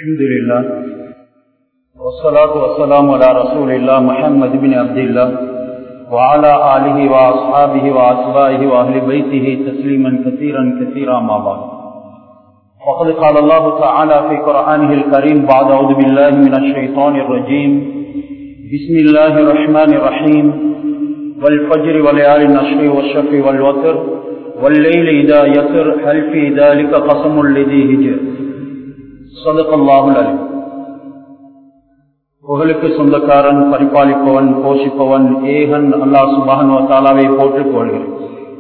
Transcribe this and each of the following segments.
الحمد لله والصلاة والسلام على رسول الله محمد بن عبد الله وعلى آله وأصحابه وأتباعه وأهل بيته تسليما كثيرا كثيرا ما بعد وقد قال الله تعالى في قرآنه الكريم بعد أعوذ بالله من الشيطان الرجيم بسم الله الرحمن الرحيم والفجر وليال النشر والشفع والوتر والليل إذا يسر هل في ذلك قسم لذي هجر صدق الله العليم புகழுக்கு சொந்தக்காரன் பரிபாலிப்பவன் போஷிப்பவன் ஏகன் அல்லாஹ் சுபான் தாலாவை போற்றுக் கொள்கிறேன்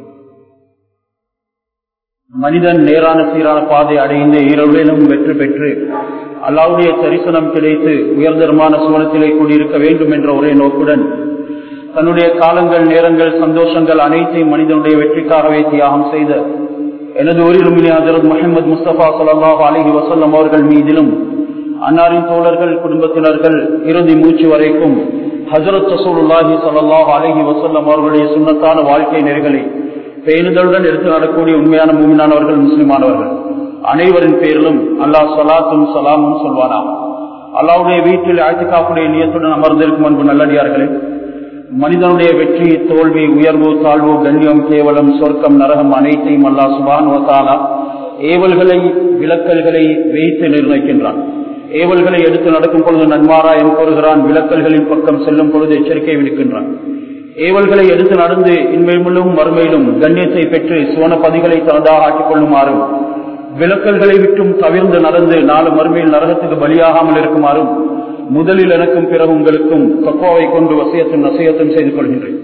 மனிதன் நேரான சீரான பாதை அடைந்து இரவிலும் வெற்றி பெற்று அல்லாவுடைய தரிசனம் கிடைத்து உயர்தரமான சுவனத்திலே கூடியிருக்க வேண்டும் என்ற ஒரே நோக்குடன் தன்னுடைய காலங்கள் நேரங்கள் சந்தோஷங்கள் அனைத்தையும் மனிதனுடைய வெற்றிக்காகவே தியாகம் செய்த எனது ஊரிலும் ஹசரத் முகமது முஸ்தபா சல்லாஹ் அலஹி வசல்லம் அவர்கள் மீதிலும் அன்னாரின் தோழர்கள் குடும்பத்தினர்கள் இறுதி மூச்சு வரைக்கும் ஹசரத் ரசூலுல்லாஹி சல்லாஹ் அலஹி வசல்லம் அவர்களுடைய சுண்ணத்தான வாழ்க்கை நெறிகளை பேணுதலுடன் எடுத்து நடக்கூடிய உண்மையான மூமினானவர்கள் முஸ்லிமானவர்கள் அனைவரின் பேரிலும் அல்லாஹ் சலாத்தும் சலாமும் சொல்வானா அல்லாவுடைய வீட்டில் ஆழ்த்திக்காப்புடைய நியத்துடன் அமர்ந்திருக்கும் அன்பு நல்லடியார்களே மனிதனுடைய வெற்றி தோல்வி உயர்வு தாழ்வு கண்ணியம் கேவலம் சொர்க்கம் நரகம் அனைத்தையும் அல்லாஹ் சுபான் வசாலா ஏவல்களை விளக்கல்களை வைத்து நிர்ணயிக்கின்றான் ஏவல்களை எடுத்து நடக்கும் பொழுது நன்மாராயம் கோருகிறான் விளக்கல்களின் பக்கம் செல்லும் பொழுது எச்சரிக்கை விடுக்கின்றான் ஏவல்களை எடுத்து நடந்து இன்மையிலும் மறுமையிலும் கண்ணியத்தை பெற்று சுவன பதிகளை தனதாக ஆக்கிக் கொள்ளுமாறும் விளக்கல்களை விட்டும் தவிர்ந்து நடந்து நாலு மறுமையில் நரகத்துக்கு பலியாகாமல் இருக்குமாறும் முதலில் எனக்கும் பிறகு உங்களுக்கும் தக்குவாவை கொண்டு வசியத்தும் நசியத்தும் செய்து கொள்கின்றேன்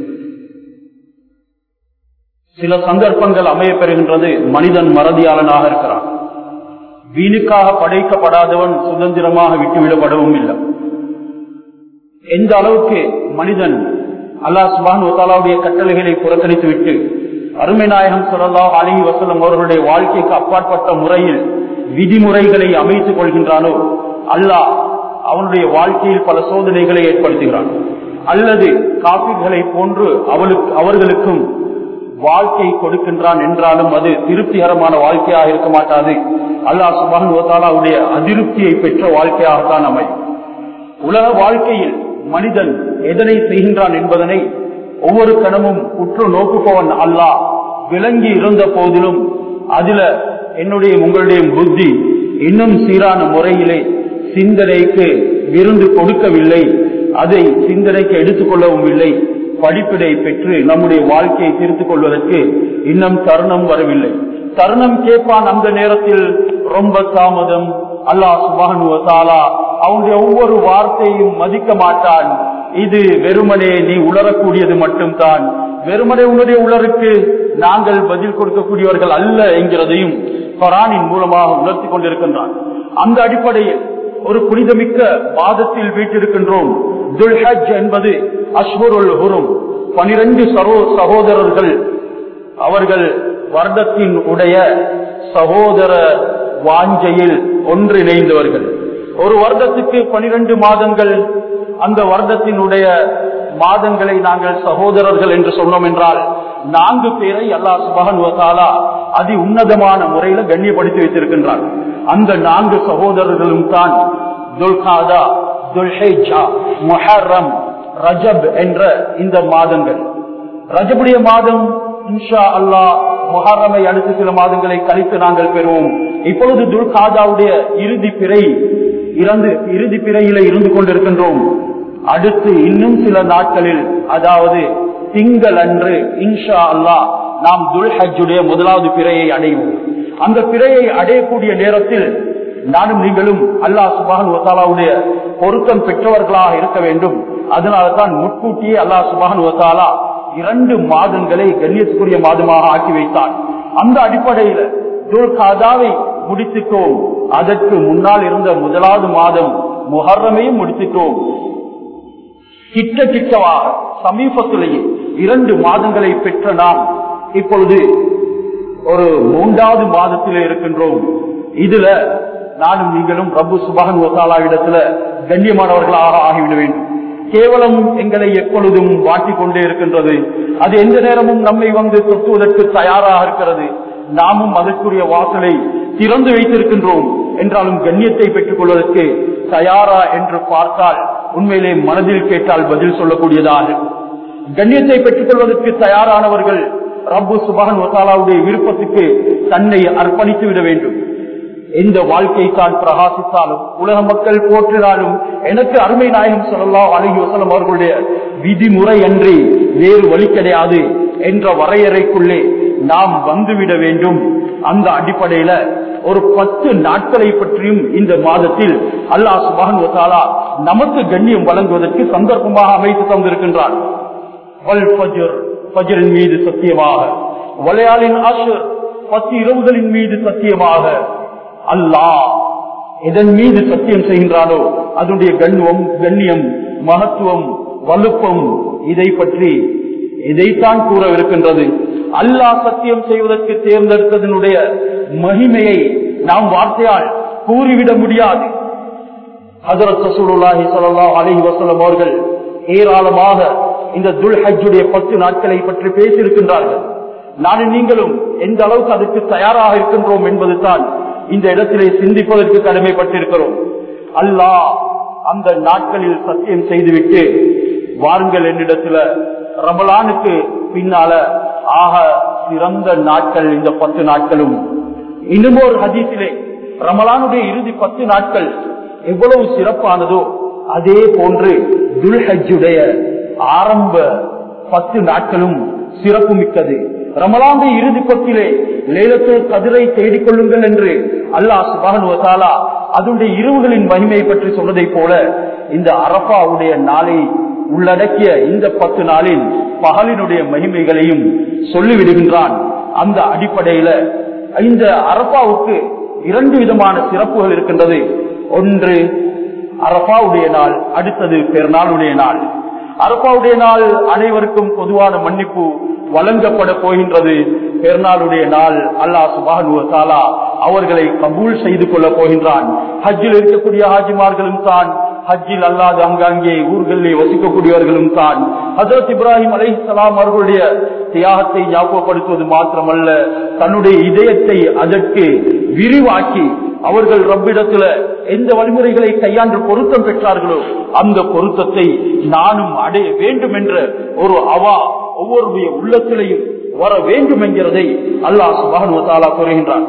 சில சந்தர்ப்பங்கள் அமைய பெறுகின்றது மனிதன் மறதியாளனாக இருக்கிறான் வீணுக்காக படைக்கப்படாதவன் சுதந்திரமாக விட்டுவிடப்படவும் இல்லை எந்த அளவுக்கு மனிதன் அல்லா சுபான் ஒத்தாலாவுடைய கட்டளைகளை புறக்கணித்து விட்டு அருமை நாயகம் சொல்லலா அலி வசலம் அவர்களுடைய வாழ்க்கைக்கு அப்பாற்பட்ட முறையில் விதிமுறைகளை அமைத்துக் கொள்கின்றானோ அல்லாஹ் அவனுடைய வாழ்க்கையில் பல சோதனைகளை ஏற்படுத்துகிறான் அல்லது காப்பீடுகளை போன்று அவளுக்கு அவர்களுக்கும் வாழ்க்கை கொடுக்கின்றான் என்றாலும் அது திருப்திகரமான வாழ்க்கையாக இருக்க மாட்டாது அல்லாஹ் சுபான் ஓதாலாவுடைய அதிருப்தியை பெற்ற வாழ்க்கையாகத்தான் அமையும் உலக வாழ்க்கையில் மனிதன் எதனை செய்கின்றான் என்பதனை ஒவ்வொரு கணமும் உற்று நோக்குபவன் அல்லாஹ் விளங்கி இருந்த போதிலும் அதுல என்னுடைய உங்களுடைய புத்தி இன்னும் சீரான முறையிலே சிந்தனைக்கு விருந்து கொடுக்கவில்லை அதை சிந்தனைக்கு எடுத்துக்கொள்ளவும் இல்லை படிப்பினை பெற்று நம்முடைய வாழ்க்கையை திருத்திக் கொள்வதற்கு இன்னும் தருணம் வரவில்லை தருணம் கேட்பான் அந்த நேரத்தில் ரொம்ப தாமதம் அல்லாஹ் சுபானுவத்தாலா அவனுடைய ஒவ்வொரு வார்த்தையும் மதிக்க மாட்டான் இது வெறுமனே நீ உணரக்கூடியது மட்டும்தான் வெறுமனே உன்னுடைய உணருக்கு நாங்கள் பதில் கொடுக்கக்கூடியவர்கள் அல்ல என்கிறதையும் பரானின் மூலமாக உணர்த்தி கொண்டிருக்கின்றான் அந்த அடிப்படையில் ஒரு புனிதமிக்க பாதத்தில் வீட்டிருக்கின்றோம் துல்ஹஜ் என்பது அஸ்வருல் ஹுரும் பனிரெண்டு சகோதரர்கள் அவர்கள் வருடத்தின் உடைய சகோதர வாஞ்சையில் ஒன்றிணைந்தவர்கள் ஒரு வருடத்துக்கு பனிரெண்டு மாதங்கள் அந்த வருடத்தினுடைய மாதங்களை நாங்கள் சகோதரர்கள் என்று சொன்னோம் என்றால் நான்கு பேரை அல்லா சுபகன்வத்தாலா அதி உன்னதமான முறையில கண்ணியப்படுத்தி வைத்திருக்கின்றார் அந்த நான்கு சகோதரர்களும் தான் துல்காதா துல்ஹேஜா முஹர்ரம் ரஜப் என்ற இந்த மாதங்கள் ரஜபுடைய மாதம் இன்ஷா அல்லா முஹர்ரமை அடுத்த சில மாதங்களை கழித்து நாங்கள் பெறுவோம் இப்பொழுது துல்காதாவுடைய இறுதி பிறை இறந்து இறுதி பிறையில இருந்து கொண்டிருக்கின்றோம் அடுத்து இன்னும் சில நாட்களில் அதாவது திங்கள் அன்று இன்ஷா அல்லா நாம் துல்ஹஜுடைய முதலாவது பிறையை அடைவோம் அந்த பிறையை அடையக்கூடிய நேரத்தில் நானும் நீங்களும் அல்லா சுபான் ஒத்தாலாவுடைய பொருத்தம் பெற்றவர்களாக இருக்க வேண்டும் அதனால தான் முன்கூட்டியே அல்லா சுபான் ஒத்தாலா இரண்டு மாதங்களை கண்ணியத்துக்குரிய மாதமாக ஆக்கி வைத்தான் அந்த அடிப்படையில் துல்காதாவை முடித்துட்டோம் அதற்கு முன்னால் இருந்த முதலாவது மாதம் முஹர்ரமையும் முடித்துட்டோம் கிட்ட கிட்டவாக சமீபத்திலேயே இரண்டு மாதங்களை பெற்ற நாம் இப்பொழுது ஒரு மூன்றாவது மாதத்திலே இருக்கின்றோம் இதுல நானும் நீங்களும் ரப்பு சுபகன் ஒசாலா இடத்துல கண்ணியமானவர்களாக ஆகிவிட வேண்டும் கேவலம் எங்களை எப்பொழுதும் வாட்டிக் கொண்டே இருக்கின்றது அது எந்த நேரமும் நம்மை வந்து தொட்டுவதற்கு தயாராக இருக்கிறது நாமும் அதற்குரிய வாசலை திறந்து வைத்திருக்கின்றோம் என்றாலும் கண்ணியத்தை பெற்றுக் கொள்வதற்கு தயாரா என்று பார்த்தால் உண்மையிலே மனதில் கேட்டால் பதில் சொல்லக்கூடியதாக கண்ணியத்தை பெற்றுக் கொள்வதற்கு தயாரானவர்கள் ரப்பு சுபான் ஒசாலாவுடைய விருப்பத்துக்கு தன்னை அர்ப்பணித்து விட வேண்டும் எந்த வாழ்க்கை தான் பிரகாசித்தாலும் உலக மக்கள் போற்றினாலும் எனக்கு அருமை நாயகம் சொல்லலாம் அழகி வசலம் அவர்களுடைய விதிமுறை அன்றி வேறு வழி கிடையாது என்ற வரையறைக்குள்ளே நாம் வந்துவிட வேண்டும் அந்த அடிப்படையில ஒரு பத்து நாட்களை பற்றியும் இந்த மாதத்தில் அல்லாஹ் சுபான் வசாலா நமக்கு கண்ணியம் வழங்குவதற்கு சந்தர்ப்பமாக அமைத்து தந்திருக்கின்றான் பஜரின் மீது சத்தியமாக வளையாளின் ஆஷர் பத்து இரவுகளின் மீது சத்தியமாக அல்லாஹ் எதன் மீது சத்தியம் செய்கின்றானோ அதனுடைய கண்ணியம் கண்ணியம் மகத்துவம் வலுப்பம் இதை பற்றி இதைத்தான் கூறவிருக்கின்றது அல்லாஹ் சத்தியம் செய்வதற்கு தேர்ந்தெடுத்ததனுடைய மகிமையை நாம் வார்த்தையால் கூறிவிட முடியாது ஹசரத் சசூலுல்லாஹி ஸல்லல்லாஹு அலைஹி வஸல்லம் அவர்கள் ஏராளமாக இந்த துல் ஹஜ்ஜுடைய பத்து நாட்களை பற்றி பேசியிருக்கின்றார்கள் நானும் நீங்களும் எந்த அளவுக்கு அதற்கு தயாராக இருக்கின்றோம் என்பதுதான் இந்த இடத்திலே சிந்திப்பதற்கு கடமைப்பட்டிருக்கிறோம் அல்லாஹ் அந்த நாட்களில் சத்தியம் செய்துவிட்டு வாருங்கள் என்னிடத்துல ரமலானுக்கு பின்னால ஆக சிறந்த நாட்கள் இந்த பத்து நாட்களும் இன்னும் ஒரு ஹதீஸிலே ரமலானுடைய இறுதி பத்து நாட்கள் எவ்வளவு சிறப்பானதோ அதே போன்று துல்ஹஜுடைய ஆரம்ப பத்து நாட்களும் சிறப்பு மிக்கது ரமலாந்த இறுதி பத்திலே லேலத்தில் கதிரை தேடிக் கொள்ளுங்கள் என்று அல்லாஹ் சுபான் வசாலா அதனுடைய இரவுகளின் மகிமையை பற்றி சொன்னதை போல இந்த அரபாவுடைய நாளை உள்ளடக்கிய இந்த பத்து நாளில் பகலினுடைய மகிமைகளையும் சொல்லிவிடுகின்றான் அந்த அடிப்படையில இந்த அரபாவுக்கு இரண்டு விதமான சிறப்புகள் இருக்கின்றது ஒன்று அரபாவுடைய நாள் அடுத்தது பெருநாளுடைய நாள் அரபாவுடைய நாள் அனைவருக்கும் பொதுவான மன்னிப்பு வழங்கப்பட போகின்றது பெருநாளுடைய நாள் அல்லாஹ் சுபானுவத்தாலா அவர்களை கபூல் செய்து கொள்ள போகின்றான் ஹஜ்ஜில் இருக்கக்கூடிய ஹாஜிமார்களும் தான் ஹஜ்ஜில் அல்லாது அங்காங்கே ஊர்களிலே வசிக்கக்கூடியவர்களும் தான் ஹசரத் இப்ராஹிம் அலை சலாம் அவர்களுடைய தியாகத்தை ஞாபகப்படுத்துவது மாத்திரமல்ல தன்னுடைய இதயத்தை அதற்கு விரிவாக்கி அவர்கள் ரப்பிடத்துல எந்த வழிமுறைகளை கையாண்டு பொருத்தம் பெற்றார்களோ அந்த பொருத்தத்தை நானும் அடைய வேண்டும் என்ற ஒரு அவா ஒவ்வொருடைய உள்ளத்திலையும் வர வேண்டும் என்கிறதை அல்லாஹ் சுபானுவத்தாலா கூறுகின்றான்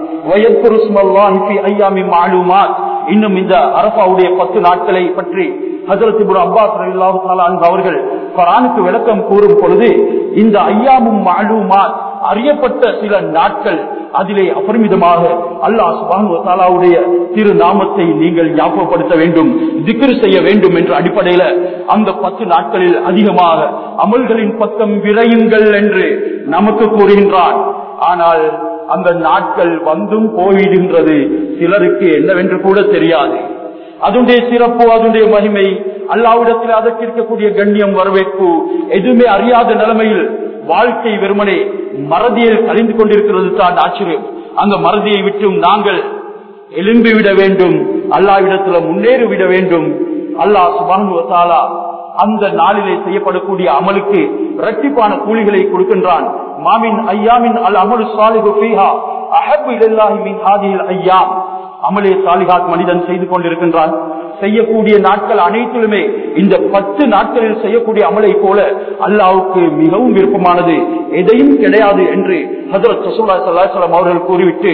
இன்னும் இந்த அரபாவுடைய பத்து நாட்களை பற்றி ஹசரத் இபுர் அப்பாஸ் அல்லாஹு அவர்கள் குரானுக்கு விளக்கம் கூறும் பொழுது இந்த ஐயாமும் மாலுமாத் அறியப்பட்ட சில நாட்கள் அதிலே அபரிமிதமாக அல்லாஹ் சுபானுடைய திரு நாமத்தை நீங்கள் ஞாபகப்படுத்த வேண்டும் திக்ரு செய்ய வேண்டும் என்ற அடிப்படையில அந்த பத்து நாட்களில் அதிகமாக அமல்களின் பக்கம் விரையுங்கள் என்று நமக்கு கூறுகின்றான் ஆனால் அந்த நாட்கள் வந்தும் போயிடுகின்றது சிலருக்கு என்னவென்று கூட தெரியாது அதனுடைய சிறப்பு அதனுடைய மகிமை அல்லாவிடத்தில் அதற்கு இருக்கக்கூடிய கண்ணியம் வரவேற்பு எதுவுமே அறியாத நிலைமையில் வாழ்க்கை வெறுமனே மறதியில் கழிந்து கொண்டிருக்கிறது தான் ஆச்சரியம் அந்த மறதியை விட்டும் நாங்கள் எழும்பி விட வேண்டும் அல்லாவிடத்துல முன்னேறி விட வேண்டும் அல்லாஹ் சுபானுவத்தாலா அந்த நாளிலே செய்யப்படக்கூடிய அமலுக்கு இரட்டிப்பான கூலிகளை கொடுக்கின்றான் மாமின் ஐயாமின் அல் அமலு சாலிஹு ஃபீஹா அஹப்பு இலல்லாஹி மின் ஹாதிஹில் ஐயாம் அமலே சாலிஹாத் மனிதன் செய்து கொண்டிருக்கின்றான் செய்யக்கூடிய நாட்கள் அனைத்திலுமே இந்த பத்து நாட்களில் செய்யக்கூடிய அமலை போல அல்லாவுக்கு மிகவும் விருப்பமானது எதையும் கிடையாது என்று ஹசரத் சசூலா சல்லாஹம் அவர்கள் கூறிவிட்டு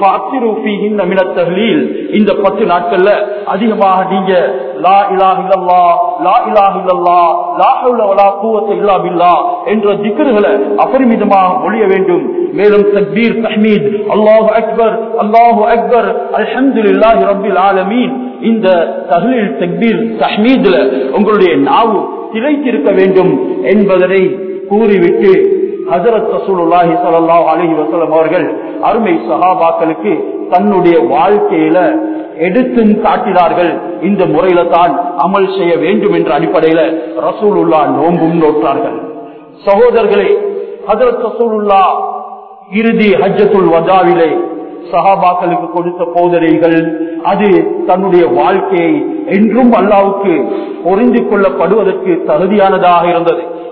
இந்த பத்து நாட்கள்ல அதிகமாக நீங்க லா இலாஹ் இல்லல்லா லா இலாஹ் இல்லல்லா லா ஹவுல வலா குவத்த இல்லா பில்லா என்ற திக்ருகளை அபரிமிதமாக மொழிய வேண்டும் மேலும் தக்பீர் தஹ்மீத் அல்லாஹு அக்பர் அல்லாஹு அக்பர் அல்ஹம்துலில்லாஹி ரப்பில் ஆலமீன் இந்த தஹ்லீல் தக்பீர் தஹ்மீத்ல உங்களுடைய நாவு திளைத்திருக்க வேண்டும் என்பதனை கூறிவிட்டு ஹசரத் ரசூலுல்லாஹி ஸல்லல்லாஹு அலைஹி வஸல்லம் அவர்கள் அருமை சஹாபாக்களுக்கு தன்னுடைய வாழ்க்கையில எடுத்தும் காட்டினார்கள் இந்த முறையில தான் அமல் செய்ய வேண்டும் என்ற அடிப்படையில ரசூலுல்லா நோன்பும் நோற்றார்கள் சகோதரர்களே ஹசரத் ரசூலுல்லா இறுதி ஹஜ்ஜத்துல் வதாவிலே சஹாபாக்களுக்கு கொடுத்த போதனைகள் அது தன்னுடைய வாழ்க்கையை என்றும் அல்லாவுக்கு பொருந்தி கொள்ளப்படுவதற்கு தகுதியானதாக இருந்தது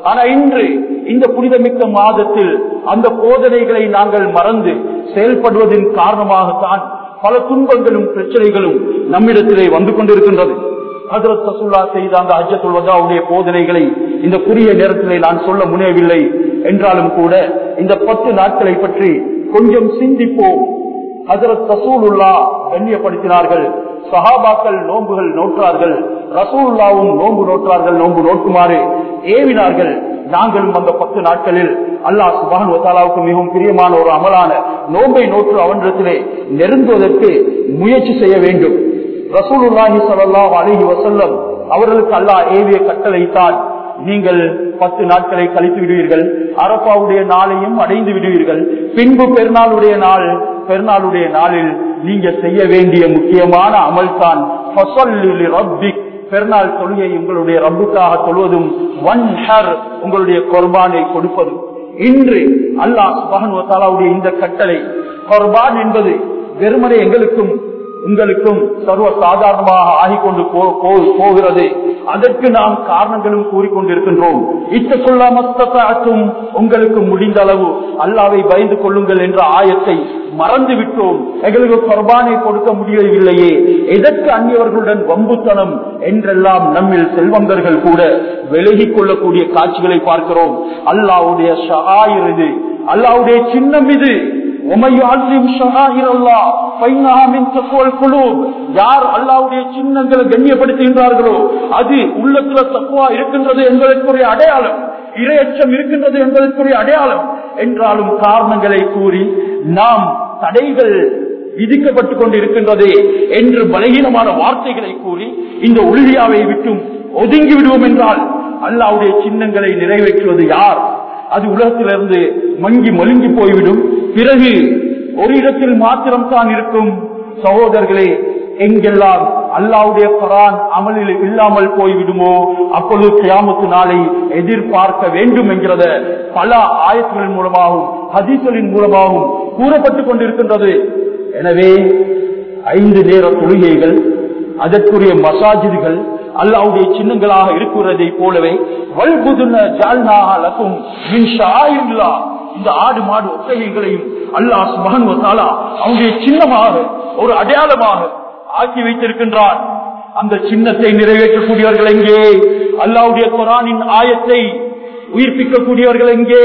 ஆனா இன்று இந்த புனிதமிக்க மாதத்தில் அந்த போதனைகளை நாங்கள் மறந்து செயல்படுவதன் காரணமாகத்தான் பல துன்பங்களும் பிரச்சனைகளும் நம்மிடத்திலே வந்து கொண்டிருக்கின்றது ஹதரத் ரசூல்லா செய்த அந்த அஜத்துல் வதாவுடைய போதனைகளை இந்த குறுகிய நேரத்திலே நான் சொல்ல முனையவில்லை என்றாலும் கூட இந்த பத்து நாட்களை பற்றி கொஞ்சம் சிந்திப்போம் ஹதரத் ரசூலுல்லா கண்ணியப்படுத்தினார்கள் சஹாபாக்கள் நோன்புகள் நோற்றார்கள் ரசூலுல்லாவும் நோன்பு நோற்றார்கள் நோன்பு நோக்குமாறு ஏவினார்கள் நாங்களும் அந்த பத்து நாட்களில் அல்லாஹ் சுபான் வத்தாலாவுக்கு மிகவும் பிரியமான ஒரு அமலான நோன்பை நோற்று அவனிடத்திலே நெருங்குவதற்கு முயற்சி செய்ய வேண்டும் ரசூலுல்லாஹி ஸல்லல்லாஹு அலைஹி வஸல்லம் அவர்களுக்கு அல்லாஹ் ஏவிய கட்டளை தான் நீங்கள் பத்து நாட்களை கழித்து விடுவீர்கள் அரப்பாவுடைய நாளையும் அடைந்து விடுவீர்கள் பின்பு பெருநாளுடைய நாள் பெருநாளுடைய நாளில் நீங்க செய்ய வேண்டிய முக்கியமான அமல் தான் பெருநாள் தொழுகை உங்களுடைய ரப்புக்காக தொழுவதும் ஒன் ஹர் உங்களுடைய கொர்பானை கொடுப்பதும் இன்று அல்லாஹ் சுபானுடைய இந்த கட்டளை கொர்பான் என்பது வெறுமனே எங்களுக்கும் உங்களுக்கும் சர்வ சாதாரணமாக ஆகிக்கொண்டு போகிறது அதற்கு நாம் காரணங்களும் கூறிக்கொண்டிருக்கின்றோம் இத்தக்குள்ளாமத்தும் உங்களுக்கு முடிந்த அளவு அல்லாவை பயந்து கொள்ளுங்கள் என்ற ஆயத்தை மறந்து விட்டோம் எங்களுக்கு குர்பானை கொடுக்க முடியவில்லையே எதற்கு அந்நியவர்களுடன் வம்புத்தனம் என்றெல்லாம் நம்மில் செல்வந்தர்கள் கூட விலகிக் கொள்ளக்கூடிய காட்சிகளை பார்க்கிறோம் அல்லாவுடைய ஷஹாயிர் இது அல்லாவுடைய சின்னம் இது யார் அல்லாவுடைய சின்னங்களை கண்ணியப்படுத்துகின்றார்களோ அது உள்ளத்துல தப்புவா இருக்கின்றது என்பதற்குரிய அடையாளம் இரையச்சம் இருக்கின்றது என்பதற்குரிய அடையாளம் என்றாலும் காரணங்களை கூறி நாம் தடைகள் விதிக்கப்பட்டுக் கொண்டிருக்கின்றதே என்று பலகீனமான வார்த்தைகளை கூறி இந்த உறுதியாவை விட்டும் ஒதுங்கி விடுவோம் என்றால் அல்லாவுடைய சின்னங்களை நிறைவேற்றுவது யார் அது உலகத்திலிருந்து மங்கி மொழுங்கி போய்விடும் பிறகு ஒரு இடத்தில் மாத்திரம் தான் இருக்கும் சகோதரர்களே எங்கெல்லாம் அல்லாவுடைய பரான் அமலில் இல்லாமல் போய்விடுமோ அப்பொழுது கியாமத்து நாளை எதிர்பார்க்க வேண்டும் என்கிறத பல ஆயத்துகளின் மூலமாகவும் ஹதீஸ்களின் மூலமாகவும் கூறப்பட்டுக் கொண்டிருக்கின்றது எனவே ஐந்து நேர தொழுகைகள் அதற்குரிய மசாஜிதுகள் அல்லாவுடைய சின்னங்களாக இருக்கிறதை போலவே வல்புதுன ஜால்நாகும் இந்த ஆடு மாடு ஒட்டகைகளையும் அல்லாஹ் சுபகன் அவனுடைய சின்னமாக ஒரு அடையாளமாக ஆக்கி வைத்திருக்கின்றான் அந்த சின்னத்தை நிறைவேற்றக்கூடியவர்கள் எங்கே அல்லாவுடைய குரானின் ஆயத்தை உயிர்ப்பிக்கக்கூடியவர்கள் எங்கே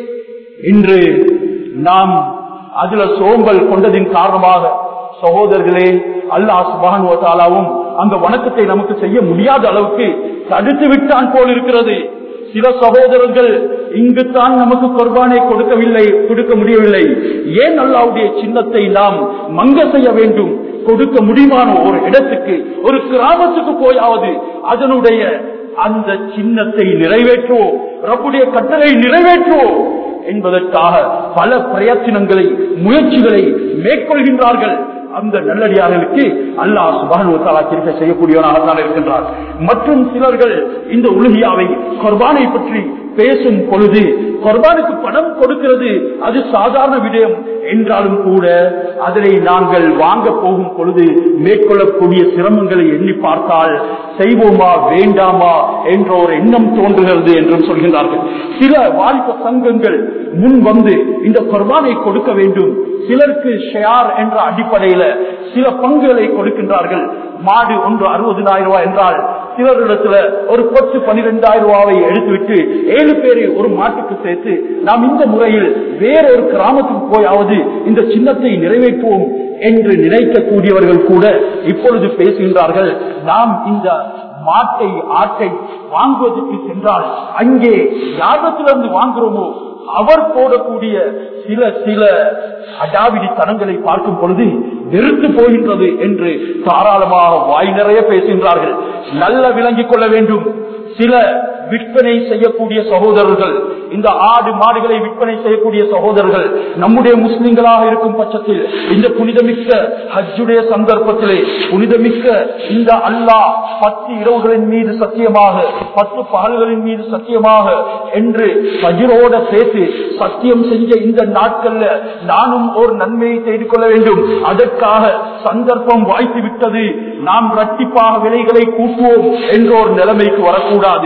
இன்று நாம் அதுல சோம்பல் கொண்டதின் காரணமாக சகோதரர்களே அல்லாஹ் சுபானுவத்தாலாவும் அந்த வணக்கத்தை நமக்கு செய்ய முடியாத அளவுக்கு தடுத்து விட்டான் போல் இருக்கிறது சில சகோதரர்கள் இங்குத்தான் நமக்கு குர்பானை கொடுக்கவில்லை கொடுக்க முடியவில்லை ஏன் அல்லாவுடைய சின்னத்தை நாம் மங்க செய்ய வேண்டும் கொடுக்க முடியுமான ஒரு இடத்துக்கு ஒரு கிராமத்துக்கு போயாவது அதனுடைய அந்த சின்னத்தை நிறைவேற்றுவோம் ரப்புடைய கட்டளை நிறைவேற்றுவோம் என்பதற்காக பல பிரயத்தனங்களை முயற்சிகளை மேற்கொள்கின்றார்கள் அந்த நல்லடியார்களுக்கு அல்லாஹ் சுபானுவத்தாலா திருப்ப செய்யக்கூடியவனாகத்தான் இருக்கின்றார் மற்றும் சிலர்கள் இந்த உலகியாவை குர்பானை பற்றி பேசும் பொழுது குர்பானுக்கு பணம் கொடுக்கிறது அது சாதாரண விடயம் என்றாலும் கூட அதனை நாங்கள் வாங்க போகும் பொழுது மேற்கொள்ளக்கூடிய சிரமங்களை எண்ணி பார்த்தால் செய்வோமா வேண்டாமா என்ற ஒரு எண்ணம் தோன்றுகிறது என்றும் சொல்கின்றார்கள் சில வாலிப சங்கங்கள் முன் வந்து இந்த குர்பானை கொடுக்க வேண்டும் சிலருக்கு ஷேர் என்ற அடிப்படையில சில பங்குகளை கொடுக்கின்றார்கள் மாடு ஒன்று அறுபதினாயிரம் ரூபாய் என்றால் சிலரிடத்துல ஒரு பத்து பனிரெண்டாயிரம் ரூபாவை எடுத்துவிட்டு ஏழு பேரை ஒரு மாட்டுக்கு சேர்த்து நாம் இந்த முறையில் வேறொரு கிராமத்துக்கு போயாவது இந்த சின்னத்தை நிறைவேற்றுவோம் என்று நினைக்கக்கூடியவர்கள் கூட இப்பொழுது பேசுகின்றார்கள் நாம் இந்த மாட்டை ஆட்டை வாங்குவதற்கு சென்றால் அங்கே யாரிடத்திலிருந்து வாங்குறோமோ அவர் போடக்கூடிய சில சில அடாவிடி தனங்களை பார்க்கும் பொழுது வெறுத்து போகின்றது என்று தாராளமாக வாய் நிறைய பேசுகின்றார்கள் நல்ல விளங்கிக் கொள்ள வேண்டும் சில விற்பனை செய்யக்கூடிய சகோதரர்கள் இந்த ஆடு மாடுகளை விற்பனை செய்யக்கூடிய சகோதரர்கள் நம்முடைய முஸ்லிம்களாக இருக்கும் பட்சத்தில் இந்த புனிதமிக்க ஹஜ்ஜுடைய சந்தர்ப்பத்திலே புனிதமிக்க இந்த அல்லாஹ் பத்து இரவுகளின் மீது சத்தியமாக பத்து பகல்களின் மீது சத்தியமாக என்று பஜிரோட சேர்த்து சத்தியம் செஞ்ச இந்த நாட்கள்ல நானும் ஒரு நன்மையை செய்து கொள்ள வேண்டும் அதற்காக சந்தர்ப்பம் வாய்த்து விட்டது நாம் ரட்டிப்பாக விலைகளை கூட்டுவோம் என்ற ஒரு நிலைமைக்கு வரக்கூடாது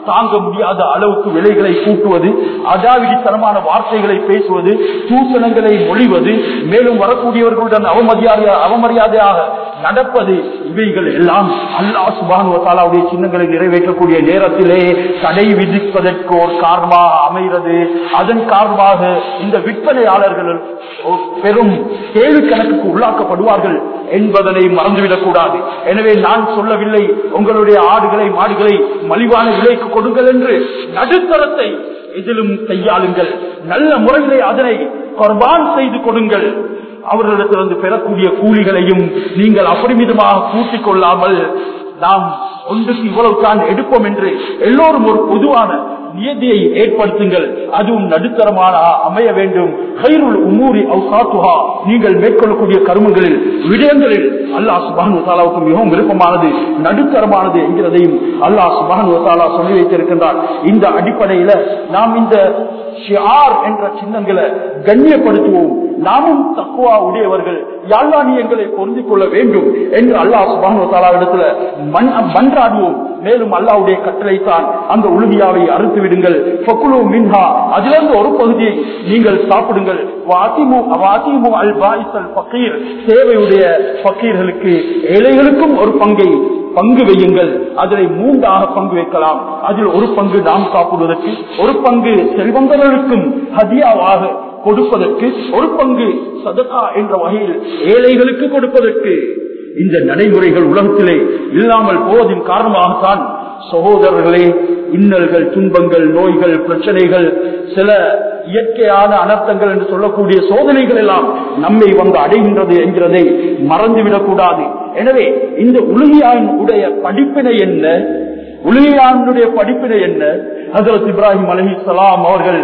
தாங்க முடியாத அளவுக்கு விலைகளை கூட்டுவது அதாவிடித்தனமான வார்த்தைகளை பேசுவது தூசணங்களை மொழிவது மேலும் வரக்கூடியவர்களுடன் அவமரியாதை அவமரியாதையாக நடப்பது இவைகள் எல்லாம் அல்லாஹ் சுபானுவத்தாலாவுடைய சின்னங்களை நிறைவேற்றக்கூடிய நேரத்திலே தடை விதிப்பதற்கு ஒரு காரணமாக அமைகிறது அதன் காரணமாக இந்த விற்பனையாளர்கள் பெரும் கேள்வி கணக்குக்கு உள்ளாக்கப்படுவார்கள் என்பதனை மறந்துவிடக் கூடாது எனவே நான் சொல்லவில்லை உங்களுடைய ஆடுகளை மாடுகளை மலிவான விலைக்கு கொடுங்கள் என்று நடுத்தரத்தை எதிலும் கையாளுங்கள் நல்ல முறையிலே அதனை கொர்பான் செய்து கொடுங்கள் அவர்களிடத்திலிருந்து பெறக்கூடிய கூலிகளையும் நீங்கள் அபரிமிதமாக கூட்டிக் கொள்ளாமல் நாம் ஒன்றுக்கு இவ்வளவு தான் எடுப்போம் என்று எல்லோரும் ஒரு பொதுவான நியதியை ஏற்படுத்துங்கள் அதுவும் நடுத்தரமான அமைய வேண்டும் கைருள் உமூரி அவுசாத்துஹா நீங்கள் மேற்கொள்ளக்கூடிய கருமங்களில் விடயங்களில் அல்லாஹ் சுபானு தாலாவுக்கு மிகவும் விருப்பமானது நடுத்தரமானது என்கிறதையும் அல்லாஹ் சுபானு தாலா சொல்லி வைத்திருக்கின்றார் இந்த அடிப்படையில நாம் இந்த ஷியார் என்ற சின்னங்களை கண்ணியப்படுத்துவோம் நாமும் தக்குவா உடையவர்கள் யாழ்லா நீ எங்களை பொருந்திக் கொள்ள வேண்டும் என்று அல்லாஹ் சுபானு தாலா இடத்துல மண் மன்றாடுவோம் மேலும் அல்லாவுடைய கட்டளை தான் அந்த உளுதியாவை அறுத்து விடுங்கள் ஃபக்குலு மின்ஹா அதிலிருந்து ஒரு பகுதியை நீங்கள் சாப்பிடுங்கள் வாத்திமு வாத்திமு அல் பாயிசல் பக்கீர் தேவையுடைய பக்கீர்களுக்கு ஏழைகளுக்கும் ஒரு பங்கை பங்கு வையுங்கள் அதில் மூன்றாக பங்கு வைக்கலாம் அதில் ஒரு பங்கு நாம் சாப்பிடுவதற்கு ஒரு பங்கு செல்வந்தர்களுக்கும் ஹதியாவாக கொடுப்பதற்கு ஒரு பங்கு சதகா என்ற வகையில் ஏழைகளுக்கு கொடுப்பதற்கு இந்த நடைமுறைகள் உலகத்திலே இல்லாமல் போவதின் காரணமாகத்தான் சகோதரர்களே இன்னல்கள் துன்பங்கள் நோய்கள் பிரச்சனைகள் சில இயற்கையான அனர்த்தங்கள் என்று சொல்லக்கூடிய சோதனைகள் எல்லாம் நம்மை வந்து அடைகின்றது என்கிறதை மறந்துவிடக் கூடாது எனவே இந்த உலகியான் உடைய படிப்பினை என்ன உலகியானுடைய படிப்பினை என்ன ஹசரத் இப்ராஹிம் அலஹி சலாம் அவர்கள்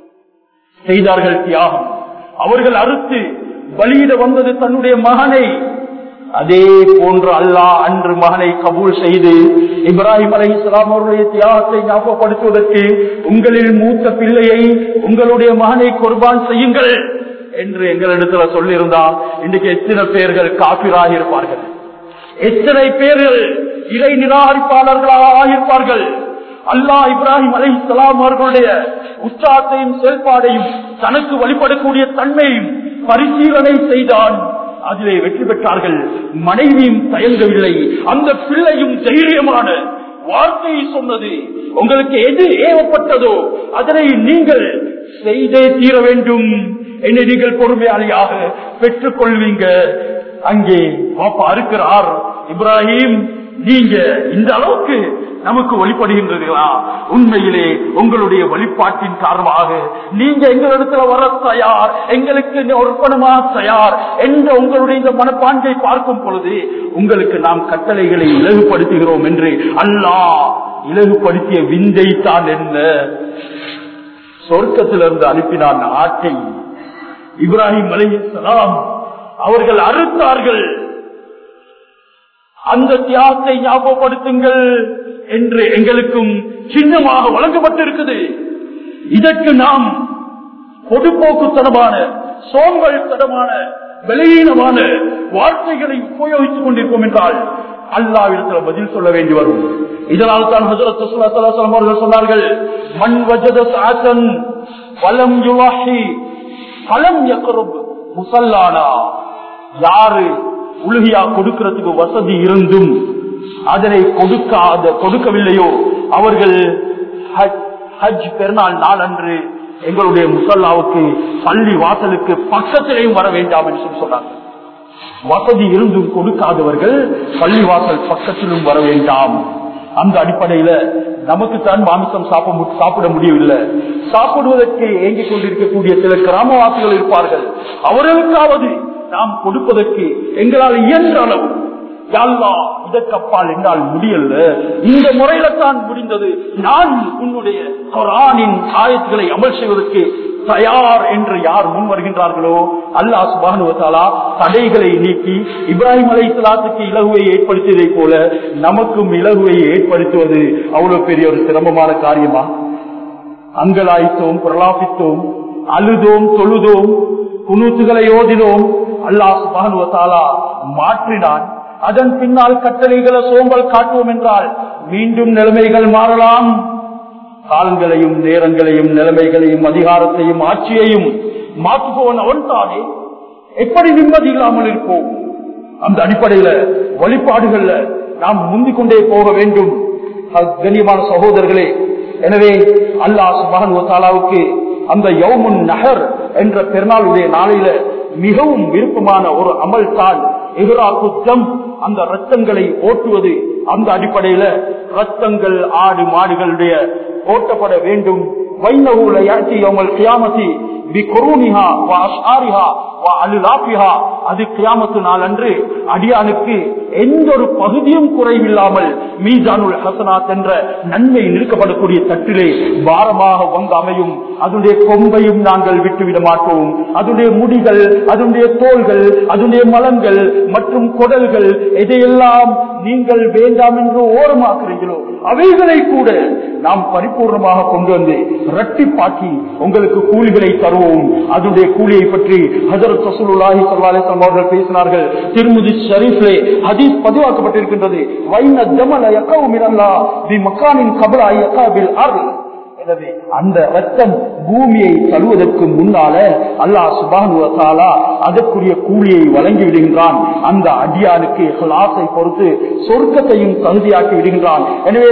செய்தார்கள் தியாகம் அவர்கள் அறுத்து பலியிட வந்தது தன்னுடைய மகனை அதே போன்று அல்லாஹ் அன்று மகனை கபூல் செய்து இப்ராஹிம் அலை இஸ்லாம் அவருடைய தியாகத்தை ஞாபகப்படுத்துவதற்கு உங்களில் மூத்த பிள்ளையை உங்களுடைய மகனை குர்பான் செய்யுங்கள் என்று எங்களிடத்துல சொல்லியிருந்தால் இன்றைக்கு எத்தனை பேர்கள் காப்பிராக இருப்பார்கள் எத்தனை பேர்கள் இறை நிராகரிப்பாளர்களாக ஆகியிருப்பார்கள் அல்லாஹ் இப்ராஹிம் அலை இஸ்லாம் அவர்களுடைய உற்சாகத்தையும் செயல்பாடையும் தனக்கு வழிபடக்கூடிய தன்மையும் பரிசீலனை செய்தான் அதிலே வெற்றி பெற்றார்கள் மனைவியும் தயங்கவில்லை அந்த பிள்ளையும் தைரியமான வார்த்தையை சொன்னது உங்களுக்கு எது ஏவப்பட்டதோ அதனை நீங்கள் செய்தே தீர வேண்டும் என்னை நீங்கள் பொறுமையாளியாக பெற்றுக் கொள்வீங்க அங்கே பாப்பா இருக்கிறார் இப்ராஹிம் நீங்க இந்த அளவுக்கு நமக்கு வழிபடுகின்றீர்களா உண்மையிலே உங்களுடைய வழிபாட்டின் காரணமாக நீங்க எங்களிடத்துல வர தயார் எங்களுக்கு ஒருப்பணமா தயார் என்ற உங்களுடைய இந்த மனப்பான்கை பார்க்கும் பொழுது உங்களுக்கு நாம் கட்டளைகளை இலகுபடுத்துகிறோம் என்று அல்லாஹ் இலகுபடுத்திய விந்தை தான் என்ன சொர்க்கத்திலிருந்து அனுப்பினான் ஆட்டை இப்ராஹிம் அலைஹிஸ்ஸலாம் அவர்கள் அறுத்தார்கள் அந்த தியாகத்தை ஞாபகப்படுத்துங்கள் என்று எங்களுக்கும் சின்னமாக வழங்கப்பட்டிருக்குது இதற்கு நாம் பொதுப்போக்குத்தனமான சோம்பல் தனமான விலையீனமான வார்த்தைகளை உபயோகித்துக் கொண்டிருப்போம் என்றால் அல்லாவிடத்தில் பதில் சொல்ல வேண்டி வரும் இதனால் தான் ஹசரத் அவர்கள் சொன்னார்கள் மண் வஜத சாசன் பலம் யுவாஹி பலம் யக்கரும் முசல்லானா யாரு உலகியா கொடுக்கிறதுக்கு வசதி இருந்தும் அதனை கொடுக்காத கொடுக்கவில்லையோ அவர்கள் ஹஜ் பெருநாள் நாள் அன்று எங்களுடைய முசல்லாவுக்கு பள்ளி வாசலுக்கு பக்கத்திலேயும் வர வேண்டாம் என்று சொல்லி சொன்னாங்க வசதி இருந்தும் கொடுக்காதவர்கள் பள்ளி வாசல் பக்கத்திலும் வர வேண்டாம் அந்த அடிப்படையில நமக்கு தான் மாமிசம் சாப்பிட முடியவில்லை சாப்பிடுவதற்கு ஏங்கிக் கொண்டிருக்கக்கூடிய சில கிராமவாசிகள் இருப்பார்கள் அவர்களுக்காவது நாம் கொடுப்பதற்கு எங்களால் இயன்ற அளவு யாழ்லா இதற்கப்பால் என்னால் முடியல இந்த முறையில தான் முடிந்தது நான் உன்னுடைய குரானின் ஆயத்துகளை அமல் செய்வதற்கு தயார் என்று யார் முன் வருகின்றார்களோ அல்லா சுபானுவத்தாலா தடைகளை நீக்கி இப்ராஹிம் அலை இஸ்லாத்துக்கு இலகுவை ஏற்படுத்தியதை போல நமக்கும் இலகுவை ஏற்படுத்துவது அவ்வளவு பெரிய ஒரு சிரமமான காரியமா அங்கலாய்த்தோம் பிரலாபித்தோம் அழுதோம் தொழுதோம் குனூத்துகளை ஓதினோம் அல்லாஹ் சுபானுவத்தாலா மாற்றினான் அதன் பின்னால் கட்டளைகளை சோம்பல் காட்டுவோம் என்றால் மீண்டும் நிலைமைகள் மாறலாம் காலங்களையும் நேரங்களையும் நிலைமைகளையும் அதிகாரத்தையும் ஆட்சியையும் மாற்றுபவன் அவன் தானே எப்படி நிம்மதி இல்லாமல் இருப்போம் அந்த அடிப்படையில வழிபாடுகள்ல நாம் முந்திக் கொண்டே போக வேண்டும் கண்ணியமான சகோதரர்களே எனவே அல்லாஹ் சுபஹன் தாலாவுக்கு அந்த யவுமுன் நகர் என்ற பெருநாளுடைய நாளையில மிகவும் விருப்பமான ஒரு அமல் தான் எஹ்ரா குத்தம் அந்த ரத்தங்களை ஓட்டுவது அந்த அடிப்படையில ரத்தங்கள் ஆடு மாடுகளுடைய ஓட்டப்பட வேண்டும் வைணவூல யாச்சி அவங்கள் கியாமத்தி அது கியாமத்து நாள் அன்று அடியானுக்கு எந்த ஒரு பகுதியும் குறைவில்லாமல் மீசானுல் ஹசனாத் என்ற நன்மை நிற்கப்படக்கூடிய தட்டிலே பாரமாக வந்து அமையும் அதனுடைய கொம்பையும் நாங்கள் விட்டுவிட மாட்டோம் அதனுடைய முடிகள் அதனுடைய தோள்கள் அதனுடைய மலங்கள் மற்றும் குடல்கள் எதையெல்லாம் நீங்கள் வேண்டாம் என்று ஓரமாக்குறீங்களோ அவைகளை கூட நாம் பரிபூர்ணமாக கொண்டு வந்து ரட்டிப்பாக்கி உங்களுக்கு கூலிகளை தருவோம் அதனுடைய கூலியை பற்றி ஹசரத் சசூலுல்லாஹி சல்லாஹம் அவர்கள் பேசினார்கள் திருமுதி ஷரீஃபிலே ஹதீஸ் பதிவாக்கப்பட்டிருக்கின்றது வைன ஜமல யக்கவும் மினல்லா தி மக்கானின் கபலா யக்காபில் அருள் எனவே அந்த ரத்தம் பூமியை தழுவதற்கு முன்னால அல்லாஹ் சுபானுவத்தாலா அதற்குரிய கூலியை வழங்கி விடுகின்றான் அந்த அடியானுக்கு ஹலாசை பொறுத்து சொர்க்கத்தையும் தகுதியாக்கி விடுகின்றான் எனவே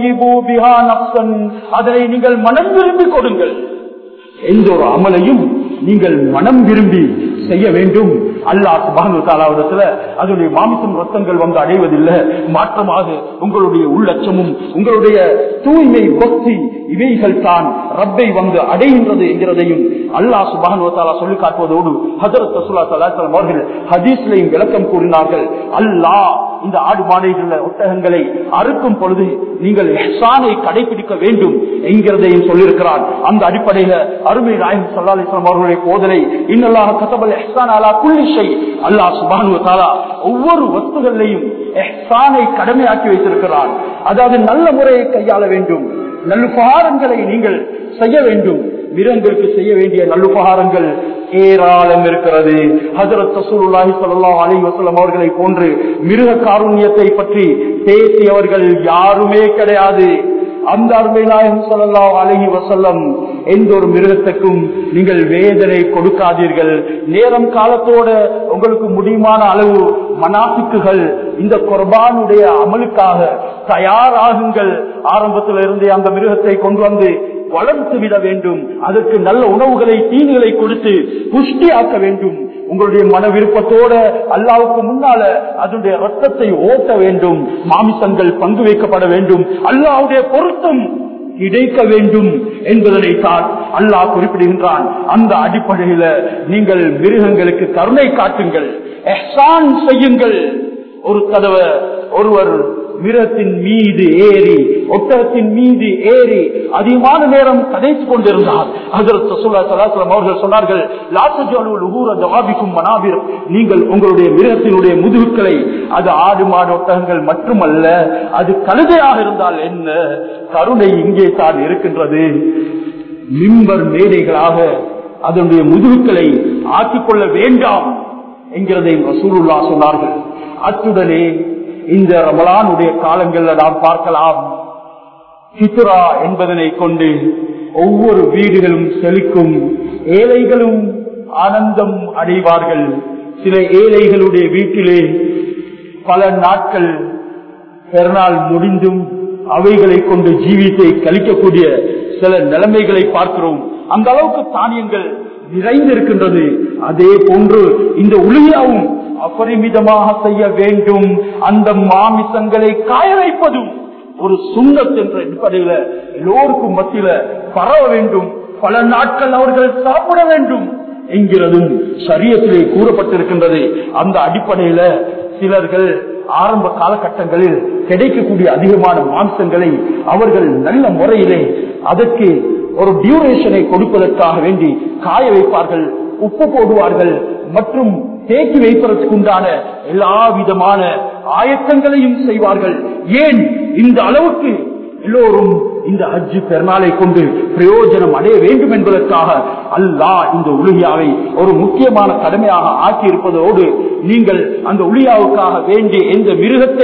அதனை நீங்கள் மனம் விரும்பி கொடுங்கள் எந்த ஒரு அமலையும் நீங்கள் மனம் விரும்பி செய்ய வேண்டும் அல்லாஹ் சுபானுவத்தாலாவிடத்துல அதனுடைய மாமிசம் ரத்தங்கள் வந்து அடைவதில்லை மாற்றமாக உங்களுடைய உள்ளச்சமும் உங்களுடைய தூய்மை பக்தி இவைகள் தான் ரப்பை வந்து அடைகின்றது என்கிறதையும் அல்லாஹ் சுபானுவத்தாலா சொல்லி காட்டுவதோடு ஹசரத் ரசூலா சலாசலம் அவர்கள் ஹதீஸ்லையும் விளக்கம் கூறினார்கள் அல்லாஹ் இந்த ஆடு மாடுகள ஒட்டகங்களை அறுக்கும் பொழுது நீங்கள் எஹ்சானை கடைபிடிக்க வேண்டும் என்கிறதையும் சொல்லியிருக்கிறார் அந்த அடிப்படையில அருமை நாயகம் சல்லா அலிஸ்லாம் அவர்களுடைய போதனை இன்னல்லாக கதபல் எஹ்சான் அலா குல்லிஷை அல்லாஹ் சுபானு தாலா ஒவ்வொரு வஸ்துகளையும் எஹ்சானை கடமையாக்கி வைத்திருக்கிறார் அதாவது நல்ல முறையை கையாள வேண்டும் நல்லுபகாரங்களை நீங்கள் செய்ய வேண்டும் மிருகங்களுக்கு செய்ய வேண்டிய நல்லுபகாரங்கள் ஏராளம் இருக்கிறது ஹசரத் சசூலுல்லாஹி ஸல்லல்லாஹு அலைஹி வஸல்லம் அவர்களை போன்று மிருக காருண்யத்தை பற்றி பேசியவர்கள் யாருமே கிடையாது அந்த அருமை நாயகம் சொல்லலாம் அழகி வசல்லம் எந்த ஒரு மிருகத்துக்கும் நீங்கள் வேதனை கொடுக்காதீர்கள் நேரம் காலத்தோட உங்களுக்கு முடியுமான அளவு மனாசிக்குகள் இந்த குர்பானுடைய அமலுக்காக தயாராகுங்கள் ஆரம்பத்தில் இருந்தே அந்த மிருகத்தை கொண்டு வந்து வளர்த்து விட வேண்டும் அதற்கு நல்ல உணவுகளை தீனிகளை கொடுத்து புஷ்டியாக்க வேண்டும் உங்களுடைய மன விருப்பத்தோட அல்லாவுக்கு முன்னால அதனுடைய ரத்தத்தை ஓட்ட வேண்டும் மாமிசங்கள் பங்கு வைக்கப்பட வேண்டும் அல்லாவுடைய பொருத்தம் கிடைக்க வேண்டும் என்பதனை தான் அல்லாஹ் குறிப்பிடுகின்றான் அந்த அடிப்படையில நீங்கள் மிருகங்களுக்கு கருணை காட்டுங்கள் எஹ்சான் செய்யுங்கள் ஒரு தடவை ஒருவர் மிருகத்தின் மீது ஏறி ஒட்டகத்தின் மீது ஏறி அதிகமான நேரம் கதைத்துக் கொண்டிருந்தார் அதற்கு சலாசலம் அவர்கள் சொன்னார்கள் ஜவாபிக்கும் மனாபிர் நீங்கள் உங்களுடைய மிருகத்தினுடைய முதுகுக்களை அது ஆடு மாடு ஒட்டகங்கள் மட்டுமல்ல அது கழுதையாக இருந்தால் என்ன கருணை இங்கே தான் இருக்கின்றது மிம்பர் மேடைகளாக அதனுடைய முதுகுக்களை ஆக்கிக்கொள்ள வேண்டாம் என்கிறதை ரசூலுல்லா சொன்னார்கள் அத்துடனே இந்த ரமலானுடைய காலங்கள்ல நாம் பார்க்கலாம் சித்ரா என்பதனை கொண்டு ஒவ்வொரு வீடுகளும் செழிக்கும் ஏழைகளும் ஆனந்தம் அடைவார்கள் சில ஏழைகளுடைய வீட்டிலே பல நாட்கள் பெருநாள் முடிந்தும் அவைகளை கொண்டு ஜீவித்தை கழிக்கக்கூடிய சில நிலைமைகளை பார்க்கிறோம் அந்த அளவுக்கு தானியங்கள் நிறைந்திருக்கின்றது அதே போன்று இந்த உளியாவும் அபரிமிதமாக செய்ய வேண்டும் அந்த மாமிசங்களை காய வைப்பதும் ஒரு சுண்ணத் என்ற அடிப்படையில எல்லோருக்கும் மத்தியில பரவ வேண்டும் பல நாட்கள் அவர்கள் சாப்பிட வேண்டும் என்கிறதும் சரியத்திலே கூறப்பட்டிருக்கின்றது அந்த அடிப்படையில சிலர்கள் ஆரம்ப காலகட்டங்களில் கிடைக்கக்கூடிய அதிகமான மாம்சங்களை அவர்கள் நல்ல முறையிலே அதற்கு ஒரு டியூரேஷனை கொடுப்பதற்காக வேண்டி காய வைப்பார்கள் உப்பு போடுவார்கள் மற்றும் தேக்கி வைப்பதற்கு உண்டான எல்லா விதமான ஆயத்தங்களையும் செய்வார்கள் ஏன் இந்த அளவுக்கு எல்லோரும் இந்த ஹஜ்ஜு பெருநாளை கொண்டு பிரயோஜனம் அடைய வேண்டும் என்பதற்காக அல்லாஹ் இந்த உலியாவை ஒரு முக்கியமான கடமையாக ஆக்கி இருப்பதோடு நீங்கள் அந்த உலியாவுக்காக வேண்டிய எந்த மிருகத்தை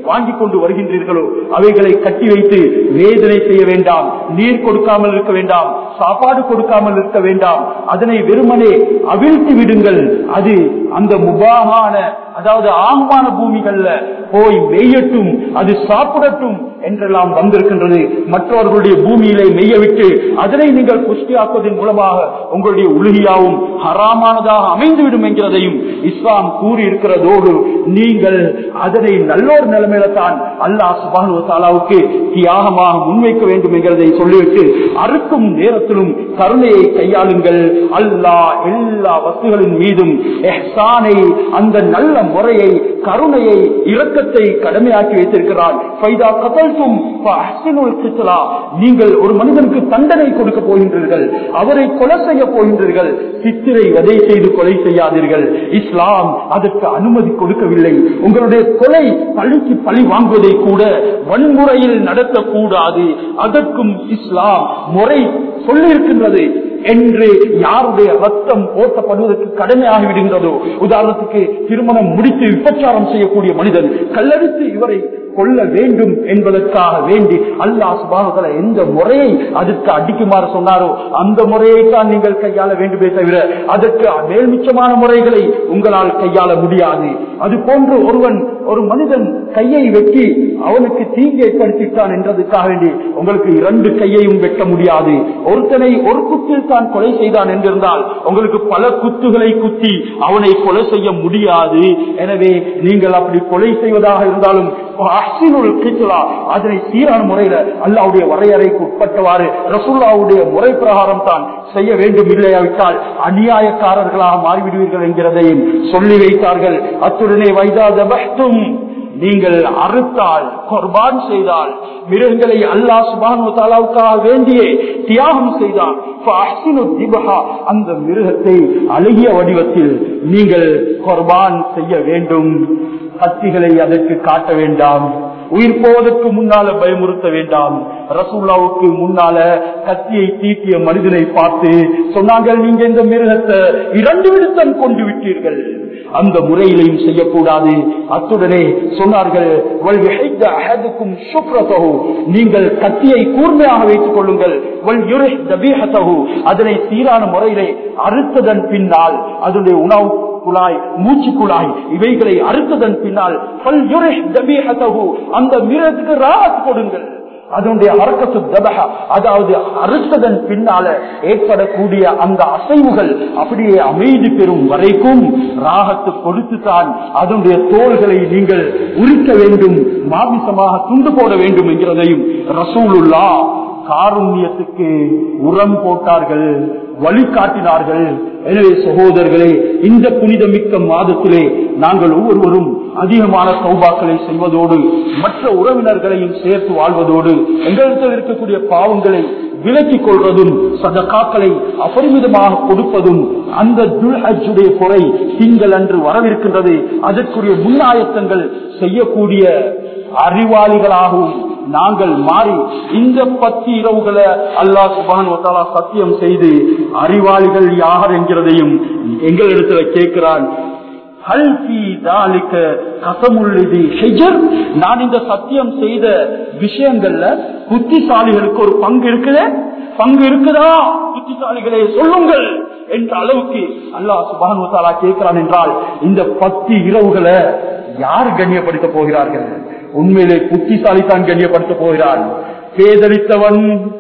வாங்கி கொண்டு வருகின்றீர்களோ அவைகளை கட்டி வைத்து வேதனை செய்ய வேண்டாம் நீர் கொடுக்காமல் இருக்க வேண்டாம் சாப்பாடு கொடுக்காமல் இருக்க வேண்டாம் அதனை வெறுமனே அவிழ்த்து விடுங்கள் அது அந்த முபாமான அதாவது ஆகமான பூமிகள்ல போய் மேயட்டும் அது சாப்பிடட்டும் என்றெல்லாம் வந்திருக்கின்றது மற்றவர்களுடைய பூமியிலே மெய்ய விட்டு அதனை நீங்கள் புஷ்டியாக்குவதன் மூலமாக உங்களுடைய உலகியாவும் ஹராமானதாக அமைந்துவிடும் என்கிறதையும் இஸ்லாம் கூறி இருக்கிறதோடு நீங்கள் அதனை நல்லோர் நிலைமையில தான் அல்லாஹ் சுபானு தாலாவுக்கு தியாகமாக முன்வைக்க வேண்டும் என்கிறதை சொல்லிவிட்டு அறுக்கும் நேரத்திலும் கருணையை கையாளுங்கள் அல்லாஹ் எல்லா வஸ்துகளின் மீதும் எஹ்சானை அந்த நல்ல முறையை கருணையை இரக்கத்தை கடமையாக்கி வைத்திருக்கிறான் ஃபைதா கதல்தும் ஃபஅஹ்சினுல் கித்லா. நீங்கள் ஒரு மனிதனுக்கு தண்டனை கொடுக்க போகின்றீர்கள் அவரை கொலை செய்ய போகின்றீர்கள் சித்திரை வதை செய்து கொலை செய்யாதீர்கள் இஸ்லாம் அதற்கு அனுமதி கொடுக்கவில்லை உங்களுடைய கொலை பழிக்கு பழி வாங்குவதை கூட வன்முறையில் நடத்தக்கூடாது அதற்கும் இஸ்லாம் முறை சொல்லியிருக்கின்றது என்று யாருடைய ரத்தம் ஓட்டப்படுவதற்கு கடமையாகி விடுகின்றதோ உதாரணத்துக்கு திருமணம் முடித்து விபச்சாரம் செய்யக்கூடிய மனிதன் கல்லடித்து இவரை கொள்ள வேண்டும் என்பதற்காக வேண்டி அல்லாஹ் சுபாகல எந்த முறையை அதற்கு அடிக்குமாறு சொன்னாரோ அந்த முறையை தான் நீங்கள் கையாள வேண்டுமே தவிர அதற்கு மேல்மிச்சமான முறைகளை உங்களால் கையாள முடியாது அது போன்று ஒருவன் ஒரு மனிதன் கையை வெட்டி அவனுக்கு தீங்கு ஏற்படுத்திட்டான் என்றதுக்காக வேண்டி உங்களுக்கு இரண்டு கையையும் வெட்ட முடியாது ஒருத்தனை ஒரு குத்தில் தான் கொலை செய்தான் என்றிருந்தால் உங்களுக்கு பல குத்துகளை குத்தி அவனை கொலை செய்ய முடியாது எனவே நீங்கள் அப்படி கொலை செய்வதாக இருந்தாலும் அஹ்சினுல் கித்லா, அதனை சீரான முறையில அல்லாவுடைய வரையறைக்கு உட்பட்டவாறு ரசூல்லாவுடைய முறை பிரகாரம் தான் செய்ய வேண்டும் இல்லையாவிட்டால் அநியாயக்காரர்களாக மாறிவிடுவீர்கள் என்கிறதையும் சொல்லி வைத்தார்கள் அத்துடனே வைதாதபத்தும் நீங்கள் அறுத்தால் குர்பான் செய்தால் மிருகங்களை அல்லாஹ் சுபானு தாலாவுக்காக வேண்டியே தியாகம் செய்தால் ஃபஅஹ்சினு திபஹா, அந்த மிருகத்தை அழகிய வடிவத்தில் நீங்கள் குர்பான் செய்ய வேண்டும் கத்திகளை அதற்கு காட்ட வேண்டாம் உயிர் போவதற்கு முன்னால பயமுறுத்த வேண்டாம் ரசூல்லாவுக்கு முன்னால கத்தியை தீட்டிய மனிதனை பார்த்து சொன்னாங்க நீங்க இந்த மிருகத்தை இரண்டு விடுத்தம் கொண்டு விட்டீர்கள் அந்த முறையிலையும் செய்யக்கூடாது அத்துடனே சொன்னார்கள் "வல் யுஹித்த அஹதுக்கும் ஷுக்ரதஹு." நீங்கள் கத்தியை கூர்மையாக வைத்துக் கொள்ளுங்கள் "வல் யுரிஹ் தபீஹதஹு." அதனை சீரான முறையிலே அறுத்ததன் பின்னால் அதனுடைய உணவு குழாய் மூச்சு குழாய் இவைகளை அறுத்ததன் பின்னால் "ஃபல் யுரிஹ் தபீஹதஹு." அந்த மிருகத்துக்கு ராத் கொடுங்கள் அதனுடைய அரக்கத்து தபக அதாவது அறுத்ததன் பின்னால ஏற்படக்கூடிய அந்த அசைவுகள் அப்படியே அமைதி பெறும் வரைக்கும் ராகத்து கொடுத்துத்தான் அதனுடைய தோள்களை நீங்கள் உரிக்க வேண்டும் மாமிசமாக துண்டு போட வேண்டும் என்கிறதையும் ரசூலுல்லா காருண்யத்துக்கு உரம் போட்டார்கள் வழிகாட்டினார்கள் எனவே சகோதரர்களே இந்த புனிதமிக்க மாதத்திலே நாங்கள் ஒவ்வொருவரும் அதிகமான சௌபாக்களை செய்வதோடு மற்ற உறவினர்களையும் சேர்த்து வாழ்வதோடு எங்களிடத்தில் இருக்கக்கூடிய பாவங்களை விலக்கிக் கொள்வதும் சதக்காக்களை அபரிமிதமாக கொடுப்பதும் அந்த துல்ஹஜுடைய குறை திங்கள் அன்று வரவிருக்கின்றது அதற்குரிய முன்னாயத்தங்கள் செய்யக்கூடிய அறிவாளிகளாகவும் நாங்கள் மாறி இந்த பத்து இரவுகளை அல்லாஹ் சுபான் ஒத்தாலா சத்தியம் செய்து அறிவாளிகள் யார் என்கிறதையும் எங்களிடத்துல கேட்கிறான் ஹல் ஃபீ தாலிக கசமுல்லிதி ஹிஜர்? நான் இந்த சத்தியம் செய்த விஷயங்கள்ல புத்திசாலிகளுக்கு ஒரு பங்கு இருக்குது பங்கு இருக்குதா புத்திசாலிகளே சொல்லுங்கள் என்ற அளவுக்கு அல்லாஹ் சுபான் ஒத்தாலா கேட்கிறான் என்றால் இந்த பத்து இரவுகளை யார் கண்ணியப்படுத்த போகிறார்கள் உண்மையிலே புத்திசாலி தான் கண்ணியப்படுத்த போகிறான் பேதளித்தவன்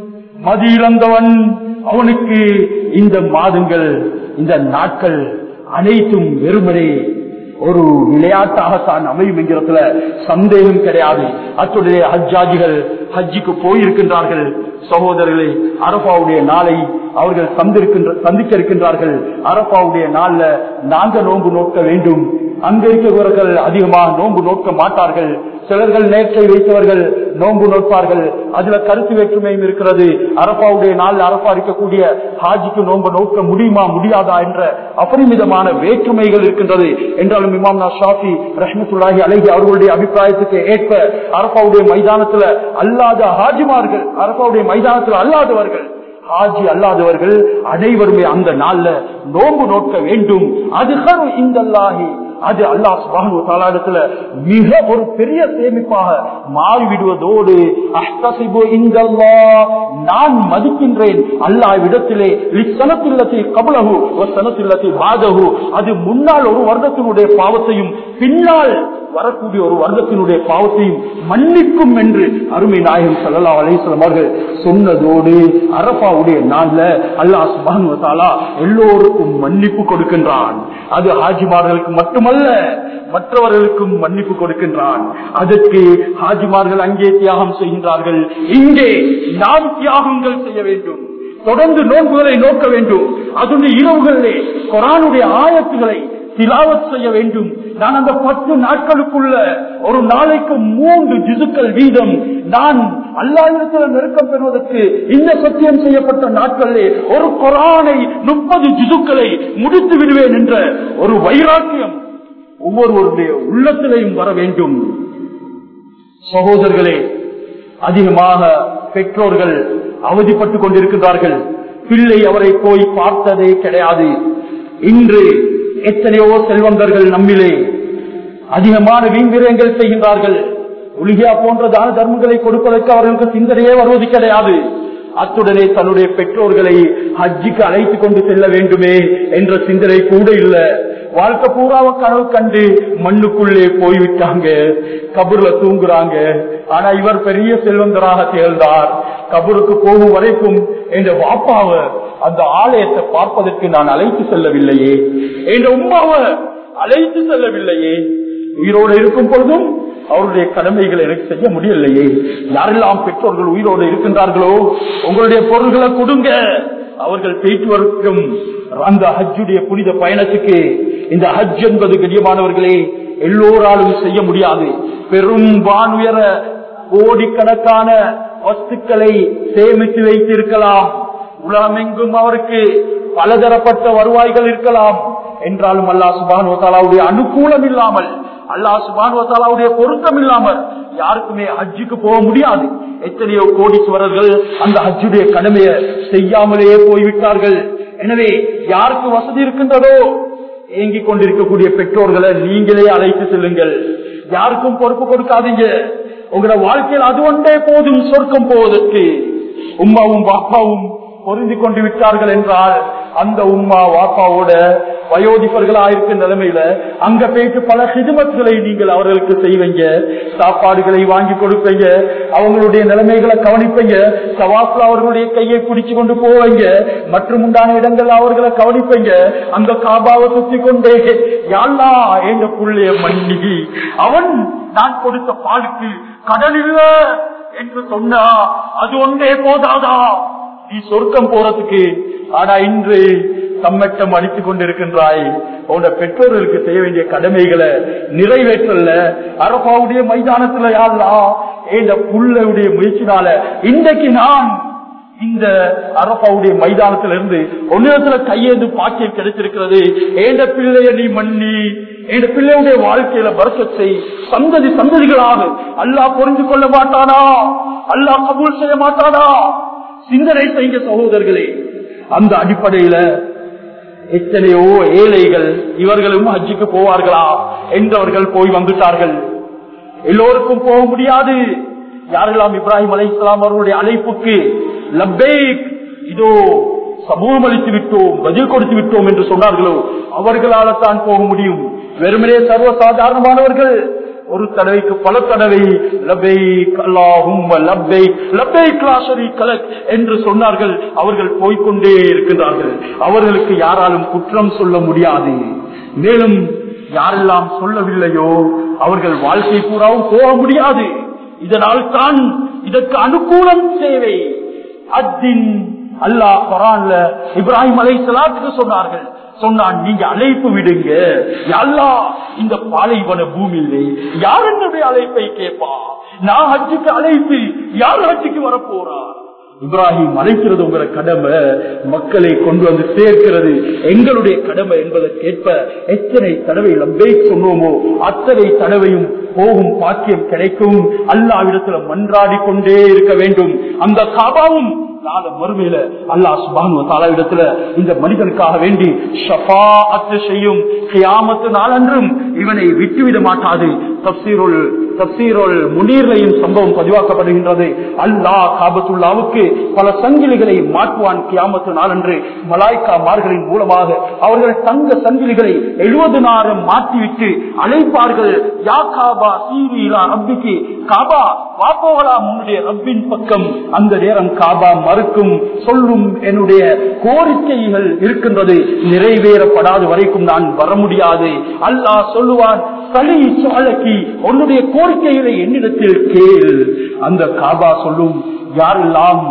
மதி இழந்தவன் அவனுக்கு இந்த மாதங்கள் இந்த நாட்கள் அனைத்தும் வெறுமனே ஒரு விளையாட்டாகத்தான் அமையும் என்கிறதுல சந்தேகம் கிடையாது அத்துடைய ஹஜ்ஜாஜிகள் ஹஜ்ஜிக்கு போயிருக்கின்றார்கள் சகோதரர்களே அரபாவுடைய நாளை அவர்கள் சந்திருக்கின்ற சந்திக்க இருக்கின்றார்கள் அரபாவுடைய நாள்ல நாங்க நோன்பு நோக்க வேண்டும் அங்க இருக்கிறவர்கள் அதிகமாக நோன்பு நோக்க மாட்டார்கள் சிலர்கள் நேற்றை வைத்தவர்கள் நோன்பு நோட்பார்கள் அதுல கருத்து வேற்றுமையும் இருக்கிறது அரப்பாவுடைய நாள் அரப்பா இருக்கக்கூடிய ஹாஜிக்கு நோன்பு நோக்க முடியுமா முடியாதா என்ற அபரிமிதமான வேற்றுமைகள் இருக்கின்றது என்றாலும் இமாம்னா ஷாஃபி ரஹ்மத்துல்லாஹி அழகி அவர்களுடைய அபிப்பிராயத்துக்கு ஏற்ப அரப்பாவுடைய மைதானத்துல அல்லாத ஹாஜிமார்கள் அரப்பாவுடைய மைதானத்தில் அல்லாதவர்கள் ஹாஜி அல்லாதவர்கள் அனைவருமே அந்த நாள்ல நோன்பு நோக்க வேண்டும் அது இந்த அது அல்லாஹ் சுபானு தாலாடத்துல மிக ஒரு பெரிய சேமிப்பாக மாறிவிடுவதோடு அஷ்டசிபு இந்தல்லா நான் மதிக்கின்றேன் அல்லாவிடத்திலே சனத்தில்லத்தை கபலகு ஒரு சனத்தில்லத்தை பாதகு அது முன்னால் ஒரு வருடத்தினுடைய பாவத்தையும் பின்னால் வரக்கூடிய ஒரு வருடத்தினுடைய பாவத்தையும் மன்னிக்கும் என்று அருமை நாயகம் சல்லா அலிஸ்லாம் அவர்கள் சொன்னதோடு அரபாவுடைய நாள்ல அல்லாஹ் சுபானுவத்தாலா எல்லோருக்கும் மன்னிப்பு கொடுக்கின்றான் அது ஹாஜிமார்களுக்கு மட்டுமல்ல மற்றவர்களுக்கும் மன்னிப்பு கொடுக்கின்றான் அதற்கு ஹாஜிமார்கள் அங்கே தியாகம் செய்கின்றார்கள் இங்கே நாம் தியாகங்கள் செய்ய வேண்டும் தொடர்ந்து நோன்புகளை நோக்க வேண்டும் அதனுடைய இரவுகளிலே குரானுடைய ஆயத்துகளை திலாவத் செய்ய வேண்டும் நான் அந்த பத்து நாட்களுக்குள்ள ஒரு நாளைக்கு மூன்று ஜிசுக்கள் வீதம் நான் அல்லாயிரத்தில் நெருக்கம் பெறுவதற்கு இந்த சத்தியம் செய்யப்பட்ட நாட்களிலே ஒரு கொரானை முப்பது ஜிசுக்களை முடித்து விடுவேன் என்ற ஒரு வைராக்கியம் ஒவ்வொருவருடைய உள்ளத்திலையும் வர வேண்டும் சகோதரர்களே அதிகமாக பெற்றோர்கள் அவதிப்பட்டுக் கொண்டிருக்கிறார்கள் பிள்ளை அவரை போய் பார்த்ததே கிடையாது இன்று எத்தனையோ செல்வந்தர்கள் நம்மிலே அதிகமான வீண்விரயங்கள் செய்கின்றார்கள் ஒளிகியா போன்ற தான தர்மங்களை கொடுப்பதற்கு அவர்களுக்கு சிந்தனையே வருவது கிடையாது அத்துடனே தன்னுடைய பெற்றோர்களை ஹஜ்ஜிக்கு அழைத்துக் கொண்டு செல்ல வேண்டுமே என்ற சிந்தனை கூட இல்ல வாழ்க்கை பூராவ கனவு கண்டு மண்ணுக்குள்ளே போய்விட்டாங்க கபூர்ல தூங்குறாங்க ஆனா இவர் பெரிய செல்வந்தராக திகழ்ந்தார் கபூருக்கு போகும் வரைக்கும் என்ற வாப்பாவை அந்த ஆலயத்தை பார்ப்பதற்கு நான் அழைத்து செல்லவில்லையே என்ற உமாவை அழைத்து செல்லவில்லையே உயிரோடு இருக்கும் பொழுதும் அவருடைய கடமைகளை எனக்கு செய்ய முடியலையே யாரெல்லாம் பெற்றோர்கள் உயிரோடு இருக்கின்றார்களோ உங்களுடைய பொருள்களை கொடுங்க அவர்கள் பேச்சு வரைக்கும் அந்த ஹஜ்ஜுடைய புனித பயணத்துக்கு இந்த ஹஜ் என்பது கண்ணியமானவர்களே எல்லோராலும் செய்ய முடியாது பெரும் வானுயர கோடிக்கணக்கான வஸ்துக்களை சேமித்து வைத்திருக்கலாம் உலகமெங்கும் அவருக்கு பலதரப்பட்ட வருவாய்கள் இருக்கலாம் என்றாலும் அல்லா சுபானுவத்தாலாவுடைய அனுகூலம் இல்லாமல் அல்லா சுபானுவத்தாலாவுடைய பொருத்தம் இல்லாமல் யாருக்குமே ஹஜ்ஜுக்கு போக முடியாது எத்தனையோ கோடீஸ்வரர்கள் அந்த ஹஜ்ஜுடைய கடமையை செய்யாமலேயே போய்விட்டார்கள் எனவே யாருக்கு வசதி இருக்கின்றதோ ஏங்கிக் கொண்டிருக்கக்கூடிய பெற்றோர்களை நீங்களே அழைத்து செல்லுங்கள் யாருக்கும் பொறுப்பு கொடுக்காதீங்க உங்களோட வாழ்க்கையில் அது ஒன்றே போதும் சொர்க்கம் போவதற்கு உமாவும் பாப்பாவும் பொருந்தி கொண்டு விட்டார்கள் என்றால் அந்த உம்மா வாப்பாவோட வயோதிபர்களா இருக்க நிலைமையில அங்க போயிட்டு பல சிதுமத்துகளை நீங்கள் அவர்களுக்கு செய்வீங்க சாப்பாடுகளை வாங்கி கொடுப்பீங்க அவங்களுடைய நிலைமைகளை கவனிப்பீங்க சவாஸ்ல அவர்களுடைய கையை பிடிச்சு கொண்டு போவீங்க மற்றும் உண்டான இடங்கள் அவர்களை கவனிப்பீங்க அந்த காபாவை சுத்தி கொண்டே யாழ்லா எங்க புள்ளைய மன்னி அவன் நான் கொடுத்த பாலுக்கு கடல் இல்ல என்று சொன்னா அது ஒன்றே போதாதா நீ சொர்க்கம் போறதுக்கு ஆனா இன்று தம்மட்டம் அடித்துக் கொண்டிருக்கின்றாய் உன்னோட பெற்றோர்களுக்கு செய்ய வேண்டிய கடமைகளை நிறைவேற்றல அரபாவுடைய மைதானத்துல யாருலா இந்த புள்ளையுடைய முயற்சினால இன்றைக்கு நான் இந்த அரபாவுடைய மைதானத்துல இருந்து ஒன்னிடத்துல கையேந்து பாக்கியம் கிடைச்சிருக்கிறது ஏண்ட பிள்ளைய நீ மன்னி என் பிள்ளையுடைய வாழ்க்கையில பரசத்தை சந்ததி சந்ததிகளாக அல்லாஹ் புரிந்து கொள்ள மாட்டானா அல்லாஹ் கபூல் செய்ய மாட்டானா சிந்தனை செய்ய சகோதரர்களே அந்த அடிப்படையில எத்தனையோ ஏழைகள் இவர்களும் ஹஜ்ஜுக்கு போவார்களா என்றவர்கள் போய் வந்துட்டார்கள் எல்லோருக்கும் போக முடியாது யாரெல்லாம் இப்ராஹிம் அலை இஸ்லாம் அவர்களுடைய அழைப்புக்கு லப்பேக் இதோ சமூகம் அளித்து விட்டோம் பதில் கொடுத்து விட்டோம் என்று சொன்னார்களோ அவர்களால தான் போக முடியும் வெறுமனே சர்வசாதாரணமானவர்கள் ஒரு தடவைக்கு பல தடவை லபைக் அல்லாஹும் லப்பைக் லப்பைக் லா ஷரீக லக் என்று சொன்னார்கள் அவர்கள் போய்க்கொண்டே இருக்கின்றார்கள் அவர்களுக்கு யாராலும் குற்றம் சொல்ல முடியாது மேலும் யாரெல்லாம் சொல்லவில்லையோ அவர்கள் வாழ்க்கை பூராவும் போக முடியாது இதனால் தான் இதற்கு அனுகூலம் தேவை அத்தின் அல்லாஹ் குரான்ல இப்ராஹிம் அலை சலாத்துக்கு சொன்னார்கள் சொன்னான் நீங்க அழைப்பு விடுங்க அல்லா இந்த பாலைவன பூமியிலே யார் என்னுடைய அழைப்பை கேட்பா நான் ஹஜ்ஜுக்கு அழைப்பு யார் ஹஜ்ஜுக்கு வரப்போறா இப்ராஹிம் அழைக்கிறது உங்களோட கடமை மக்களை கொண்டு வந்து சேர்க்கிறது எங்களுடைய கடமை என்பதற்கேற்ப எத்தனை தடவை லம்பை சொன்னோமோ அத்தனை தடவையும் போகும் பாக்கியம் கிடைக்கும் அல்லாவிடத்துல மன்றாடி கொண்டே இருக்க வேண்டும் அந்த காபாவும் நாள மறுமையில அல்லாஹ் சுபானு தாலாவிடத்துல இந்த மனிதனுக்காக வேண்டி ஷஃபாஅத்து செய்யும் கியாமத்து நாளன்றும் இவனை விட்டுவிட மாட்டாது தப்சீருள் தப்சீருள் முனீர்லையும் சம்பவம் பதிவாக்கப்படுகின்றது அல்லாஹ் காபத்துல்லாவுக்கு பல சங்கிலிகளை மாற்றுவான் கியாமத்து நாளன்று மலாய்க்கா மார்களின் மூலமாக அவர்கள் தங்க சங்கிலிகளை எழுபது நாரம் மாற்றிவிட்டு அழைப்பார்கள் யா காபா சீரிலா ரப்பிக்கு காபா வாப்போகலாம் உன்னுடைய ரப்பின் பக்கம் அந்த நேரம் காபா மறுக்கும் சொல்லும் என்னுடைய கோரிக்கைகள் இருக்கின்றது நிறைவேறப்படாத வரைக்கும் நான் வர முடியாது அல்லாஹ் சொல்லுவான் சளி சாலக்கி உன்னுடைய கோரிக்கைகளை என்னிடத்தில் கேள் அந்த காபா சொல்லும் யாரெல்லாம்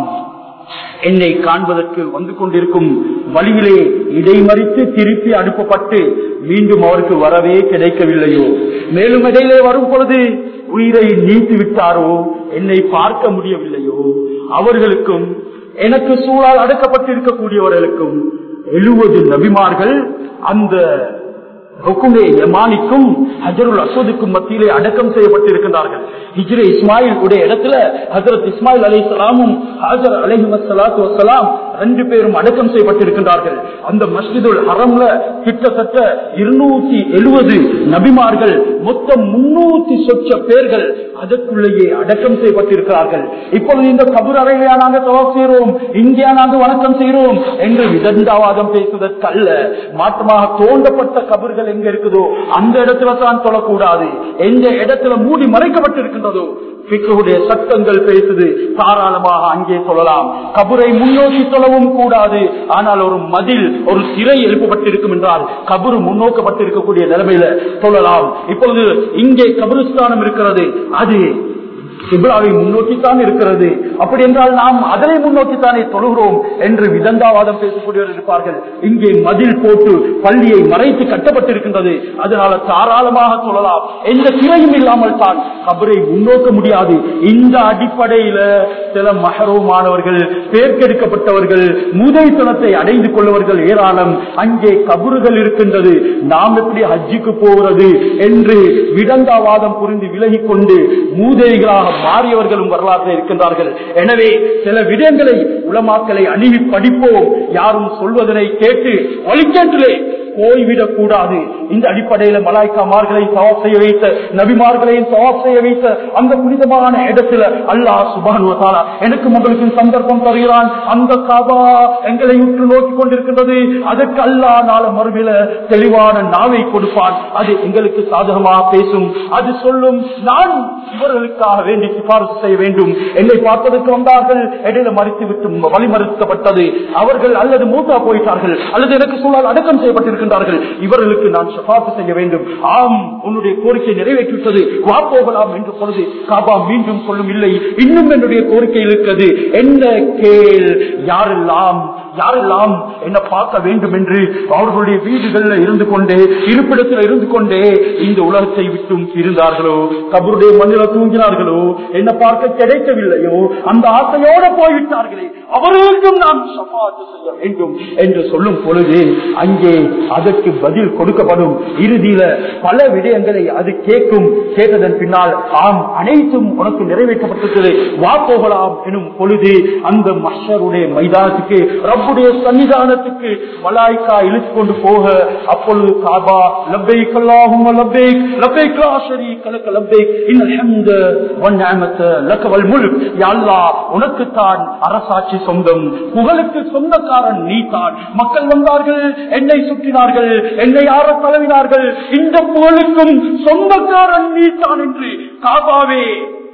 என்னை காண்பதற்கு வந்து கொண்டிருக்கும் வழியிலே இடைமறித்து திருப்பி அனுப்பப்பட்டு மீண்டும் அவருக்கு வரவே கிடைக்கவில்லையோ மேலும் இடையிலே வரும் பொழுது உயிரை நீத்து விட்டாரோ என்னை பார்க்க முடியவில்லையோ அவர்களுக்கும் எனக்கு சூழால் அடக்கப்பட்டிருக்கக்கூடியவர்களுக்கும் எழுபது நபிமார்கள் அந்த ருக்குமே யமானிக்கும் ஹஜருல் அசோதுக்கும் மத்தியிலே அடக்கம் செய்யப்பட்டிருக்கின்றார்கள் ஹிஜ்ரே இஸ்மாயில் உடைய இடத்துல ஹசரத் இஸ்மாயில் அலி சலாமும் ஹாஜர் அலஹி வசலாத்து வசலாம் ரெண்டு பேரும் அடக்கம் செய்யப்பட்டிருக்கின்றார்கள் அந்த மஸ்ஜிதுல் ஹரம்ல கிட்டத்தட்ட இருநூத்தி எழுபது நபிமார்கள் மொத்தம் முன்னூத்தி சொச்ச பேர்கள் அதற்குள்ளேயே அடக்கம் செய்யப்பட்டிருக்கிறார்கள் இப்பொழுது இந்த கபூர் அறையிலேயா நாங்கள் தவாப் செய்கிறோம் இங்கேயா நாங்கள் வணக்கம் செய்கிறோம் என்று விதண்டாவாதம் பேசுவதற்கு அல்ல மாற்றமாக தோண்டப்பட்ட கபர்கள் எங்க இருக்குதோ அந்த இடத்துல தான் தொழக்கூடாது எந்த இடத்துல மூடி மறைக்கப்பட்டிருக்கின்றதோ பிக்குடைய சட்டங்கள் பேசுது தாராளமாக அங்கே சொல்லலாம் கபரை முன்னோக்கி தொழவும் கூடாது ஆனால் ஒரு மதில் ஒரு சிறை எழுப்பப்பட்டிருக்கும் என்றால் கபரு முன்னோக்கப்பட்டிருக்கக்கூடிய நிலைமையில சொல்லலாம் இப்பொழுது இங்கே கபருஸ்தானம் இருக்கிறது அது கிபிலாவை முன்னோக்கித்தான் இருக்கிறது அப்படி என்றால் நாம் அதனை முன்னோக்கித்தானே தொழுகிறோம் என்று விதந்தாவாதம் பேசக்கூடியவர் இருப்பார்கள் இங்கே மதில் போட்டு பள்ளியை மறைத்து கட்டப்பட்டிருக்கின்றது அதனால தாராளமாக சொல்லலாம் எந்த சிறையும் இல்லாமல் தான் கபரை முன்னோக்க முடியாது இந்த அடிப்படையில சில மகரவுமானவர்கள் பேர்க்கெடுக்கப்பட்டவர்கள் மூதைத்தனத்தை அடைந்து கொள்வர்கள் ஏராளம் அங்கே கபறுகள் இருக்கின்றது நாம் எப்படி ஹஜ்ஜுக்கு போகிறது என்று விடந்தாவாதம் புரிந்து விலகிக் கொண்டு மூதேவிகளாக மாறியவர்களும் வரலாற்றில் இருக்கின்றார்கள் எனவே சில விடயங்களை உலமாக்களை அணுகி படிப்போம் யாரும் சொல்வதனை கேட்டு வழிகேட்டிலே போய்விடக் கூடாது இந்த அடிப்படையில மலாய்க்காமார்களை சவாப் செய்ய வைத்த நபிமார்களையும் சவாப் செய்ய வைத்த அந்த புனிதமான இடத்துல அல்லாஹ் சுபானுவத்தாலா எனக்கு உங்களுக்கு சந்தர்ப்பம் தருகிறான் அந்த காபா எங்களை உற்று நோக்கி கொண்டிருக்கின்றது அதற்கு அல்லா நாள மறுமையில தெளிவான நாவை கொடுப்பான் அது எங்களுக்கு சாதகமாக பேசும் அது சொல்லும் நான் இவர்களுக்காக வேண்டி சிபாரிசு செய்ய வேண்டும் என்னை பார்ப்பதற்கு வந்தார்கள் இடையில மறித்து விட்டு வழிமறுக்கப்பட்டது அவர்கள் அல்லது மூத்தா போயிட்டார்கள் அல்லது எனக்கு சூழல் அடக்கம் செய்யப்பட்டிருக்கின்றார்கள் இவர்களுக்கு நான் சபாத்து செய்ய வேண்டும் ஆம் உன்னுடைய கோரிக்கை நிறைவேற்றிவிட்டது வா போகலாம் என்று பொழுது காபா மீண்டும் சொல்லும் இல்லை இன்னும் என்னுடைய கோரிக்கை இருக்கிறது என்ன கேள் யாரெல்லாம் யாரெல்லாம் என்ன பார்க்க வேண்டும் என்று அவர்களுடைய வீடுகள்ல இருந்து கொண்டே இருப்பிடத்தில் இருந்து கொண்டே இந்த உலகத்தை விட்டும் இருந்தார்களோ கபருடைய மண்ணில தூங்கினார்களோ என்ன பார்க்க கிடைக்கவில்லையோ அந்த ஆசையோட போய்விட்டார்களே அவர்களுக்கும் நாம் சபாத்து செய்ய வேண்டும் என்று சொல்லும் பொழுது அங்கே அதற்கு பதில் கொடுக்கப்படும் இறுதியில பல விடயங்களை அது கேட்கும் கேட்டதன் பின்னால் ஆம் அனைத்தும் உனக்கு நிறைவேற்றப்பட்டிருக்கிறது வா போகலாம் எனும் பொழுது அந்த மஷருடைய மைதானத்துக்கு ரப்புடைய சன்னிதானத்துக்கு மலாய்க்கா இழுத்து கொண்டு போக அப்பொழுது காபா லப்பைக் அல்லாஹும் லப்பைக் லப்பைக் லா ஷரீக லக லப்பைக் இன்னல் ஹம்த வன் நிஅமத லக வல் முல்க் யா அல்லாஹ் உனக்கு தான் அரசாட்சி சொந்தம் புகழுக்கு சொந்தக்காரன் நீ தான் மக்கள் வந்தார்கள் என்னை சுற்றினார்கள் என்னை யார தழுவினார்கள் இந்த புகழுக்கும் சொந்தக்காரன் நீ தான் என்று காபாவே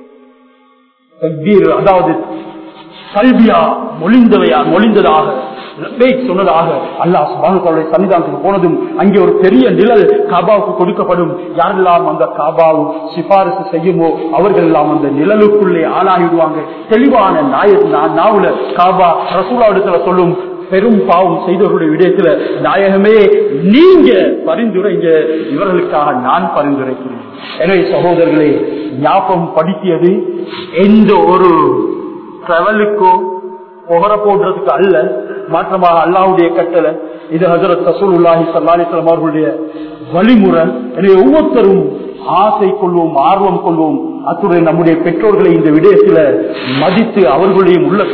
தக்பீர், அதாவது கல்வியா மொழிந்தவையா மொழிந்ததாக லப்பைக் சொன்னதாக அல்லாஹ் சுபானுடைய சன்னிதானத்துக்கு போனதும் அங்கே ஒரு பெரிய நிழல் காபாவுக்கு கொடுக்கப்படும் யாரெல்லாம் அந்த காபாவு சிபாரிசு செய்யுமோ அவர்கள் எல்லாம் அந்த நிழலுக்குள்ளே ஆளாகிடுவாங்க தெளிவான நாய நா- நாவுல காபா ரசூலாவிடத்துல சொல்லும் பெரும் பாவம் செய்தவர்களுடைய விடயத்துல நாயகமே நீங்க பரிந்துரைங்க இவர்களுக்காக நான் பரிந்துரைக்கிறேன் எனவே சகோதரர்களே ஞாபகம் படித்தியது எந்த ஒரு டிராவலுக்கோ புகர போடுறதுக்கு அல்ல மாற்றமாக அல்லாவுடைய கட்டளை இது ஹசரத் ரசூலுல்லாஹி சல்லாலிஸ்லாம் அவர்களுடைய வழிமுறை எனவே ஒவ்வொருத்தரும் ஆசை கொள்வோம் ஆர்வம் கொள்வோம் அத்துடன் நம்முடைய பெற்றோர்களை இந்த விடயத்துல மதித்து அவர்களுடைய உள்ளத்தை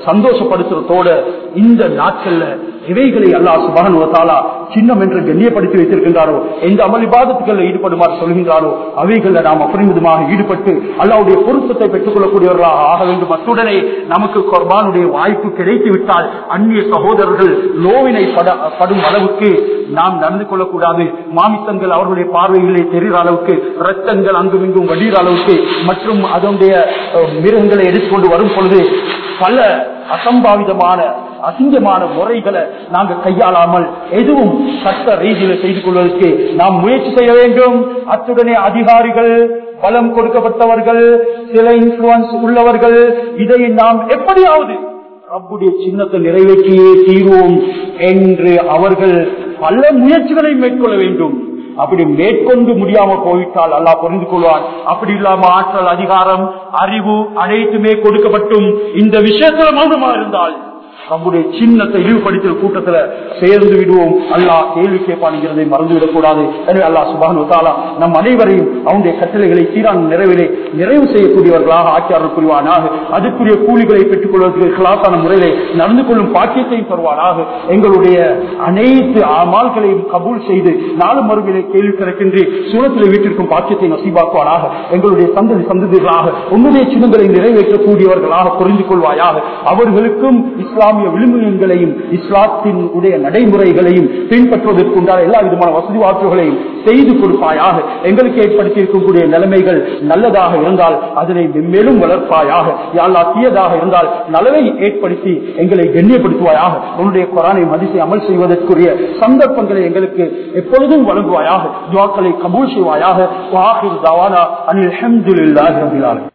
சந்தோஷப்படுத்துறதோட இந்த நாட்கள்ல இவைகளை அல்லாஹ் சுபானுவத்தாலா சின்னம் என்று கண்ணியப்படுத்தி வைத்திருக்கின்றாரோ எந்த அமல் விவாதத்துக்களில் ஈடுபடுமாறு சொல்கின்றாரோ அவைகளில் நாம் அபரிமிதமாக ஈடுபட்டு அல்லாவுடைய பொருத்தத்தை பெற்றுக் கொள்ளக்கூடியவர்களாக ஆக வேண்டும் அத்துடனே நமக்கு குர்பானுடைய வாய்ப்பு கிடைத்து விட்டால் அந்நிய சகோதரர்கள் நோவினை பட- படும் அளவுக்கு நாம் நடந்து கொள்ளக்கூடாது மாமித்தங்கள் அவர்களுடைய பார்வையிலே தெரிகிற அளவுக்கு ரத்தங்கள் அங்கும் இங்கும் வடிகிற அளவுக்கு மற்றும் அதனுடைய அஹ், மிருகங்களை எடுத்துக்கொண்டு வரும் பொழுது பல அசம்பாவிதமான அசிங்கமான முறைகளை நாங்கள் கையாளாமல் எதுவும் சட்ட ரீதியில செய்து கொள்வதற்கு நாம் முயற்சி செய்ய வேண்டும் அத்துடனே அதிகாரிகள் பலம் கொடுக்கப்பட்டவர்கள் சில இன்ஃபுளுன்ஸ் உள்ளவர்கள் இதை நாம் எப்படியாவது ரப்புடைய சின்னத்தை நிறைவேற்றியே தீர்வோம் என்று அவர்கள் பல முயற்சிகளை மேற்கொள்ள வேண்டும் அப்படி மேற்கொண்டு முடியாம போயிட்டால் அல்லாஹ் புரிந்து கொள்வான் அப்படி இல்லாம ஆற்றல் அதிகாரம் அறிவு அனைத்துமே கொடுக்கப்பட்டும் இந்த விஷயத்துல மௌனமா இருந்தால் நம்முடைய சின்னத்தை இழிவுபடுத்துற கூட்டத்துல சேர்ந்து விடுவோம் அல்லாஹ் கேள்வி கேட்பான்ங்கிறதை மறந்துவிடக் கூடாது எனவே அல்லாஹ் சுபானு தாலா நம் அனைவரையும் அவனுடைய கட்டளைகளை சீரான நிறைவிலே நிறைவு செய்யக்கூடியவர்களாக ஆக்கியாளர் புரிவானாக அதுக்குரிய கூலிகளை பெற்றுக் கொள்வதற்கு கிளாசான முறையிலே நடந்து கொள்ளும் பாக்கியத்தையும் தருவானாக எங்களுடைய அனைத்து அமால்களையும் கபூல் செய்து நாலு மறுவிலை கேள்வி கிடக்கின்றி சூழத்தில் வீட்டிற்கும் பாக்கியத்தை நசீபாக்குவானாக எங்களுடைய சந்ததி சந்ததிகளாக உன்னுடைய சின்னங்களை நிறைவேற்றக்கூடியவர்களாக புரிந்து கொள்வாயாக அவர்களுக்கும் இஸ்லாமிய விழுமியங்களையும் இஸ்லாத்தின் உடைய நடைமுறைகளையும் பின்பற்றுவதற்கு உண்டான எல்லா விதமான வசதி வாய்ப்புகளையும் செய்து கொடுப்பாயாக எங்களுக்கு ஏற்படுத்தி இருக்கக்கூடிய நிலைமைகள் நல்லதாக இருந்தால் அதனை மென்மேலும் வளர்ப்பாயாக யாழ்லா தீயதாக இருந்தால் நலவை ஏற்படுத்தி எங்களை கண்ணியப்படுத்துவாயாக உன்னுடைய குரானை மதிசை அமல் செய்வதற்குரிய சந்தர்ப்பங்களை எங்களுக்கு எப்பொழுதும் வழங்குவாயாக துவாக்களை கபூல் செய்வாயாக வாஹிர் தவானா அனில் அஹமதுல்லாஹி ரபில் ஆலமீன்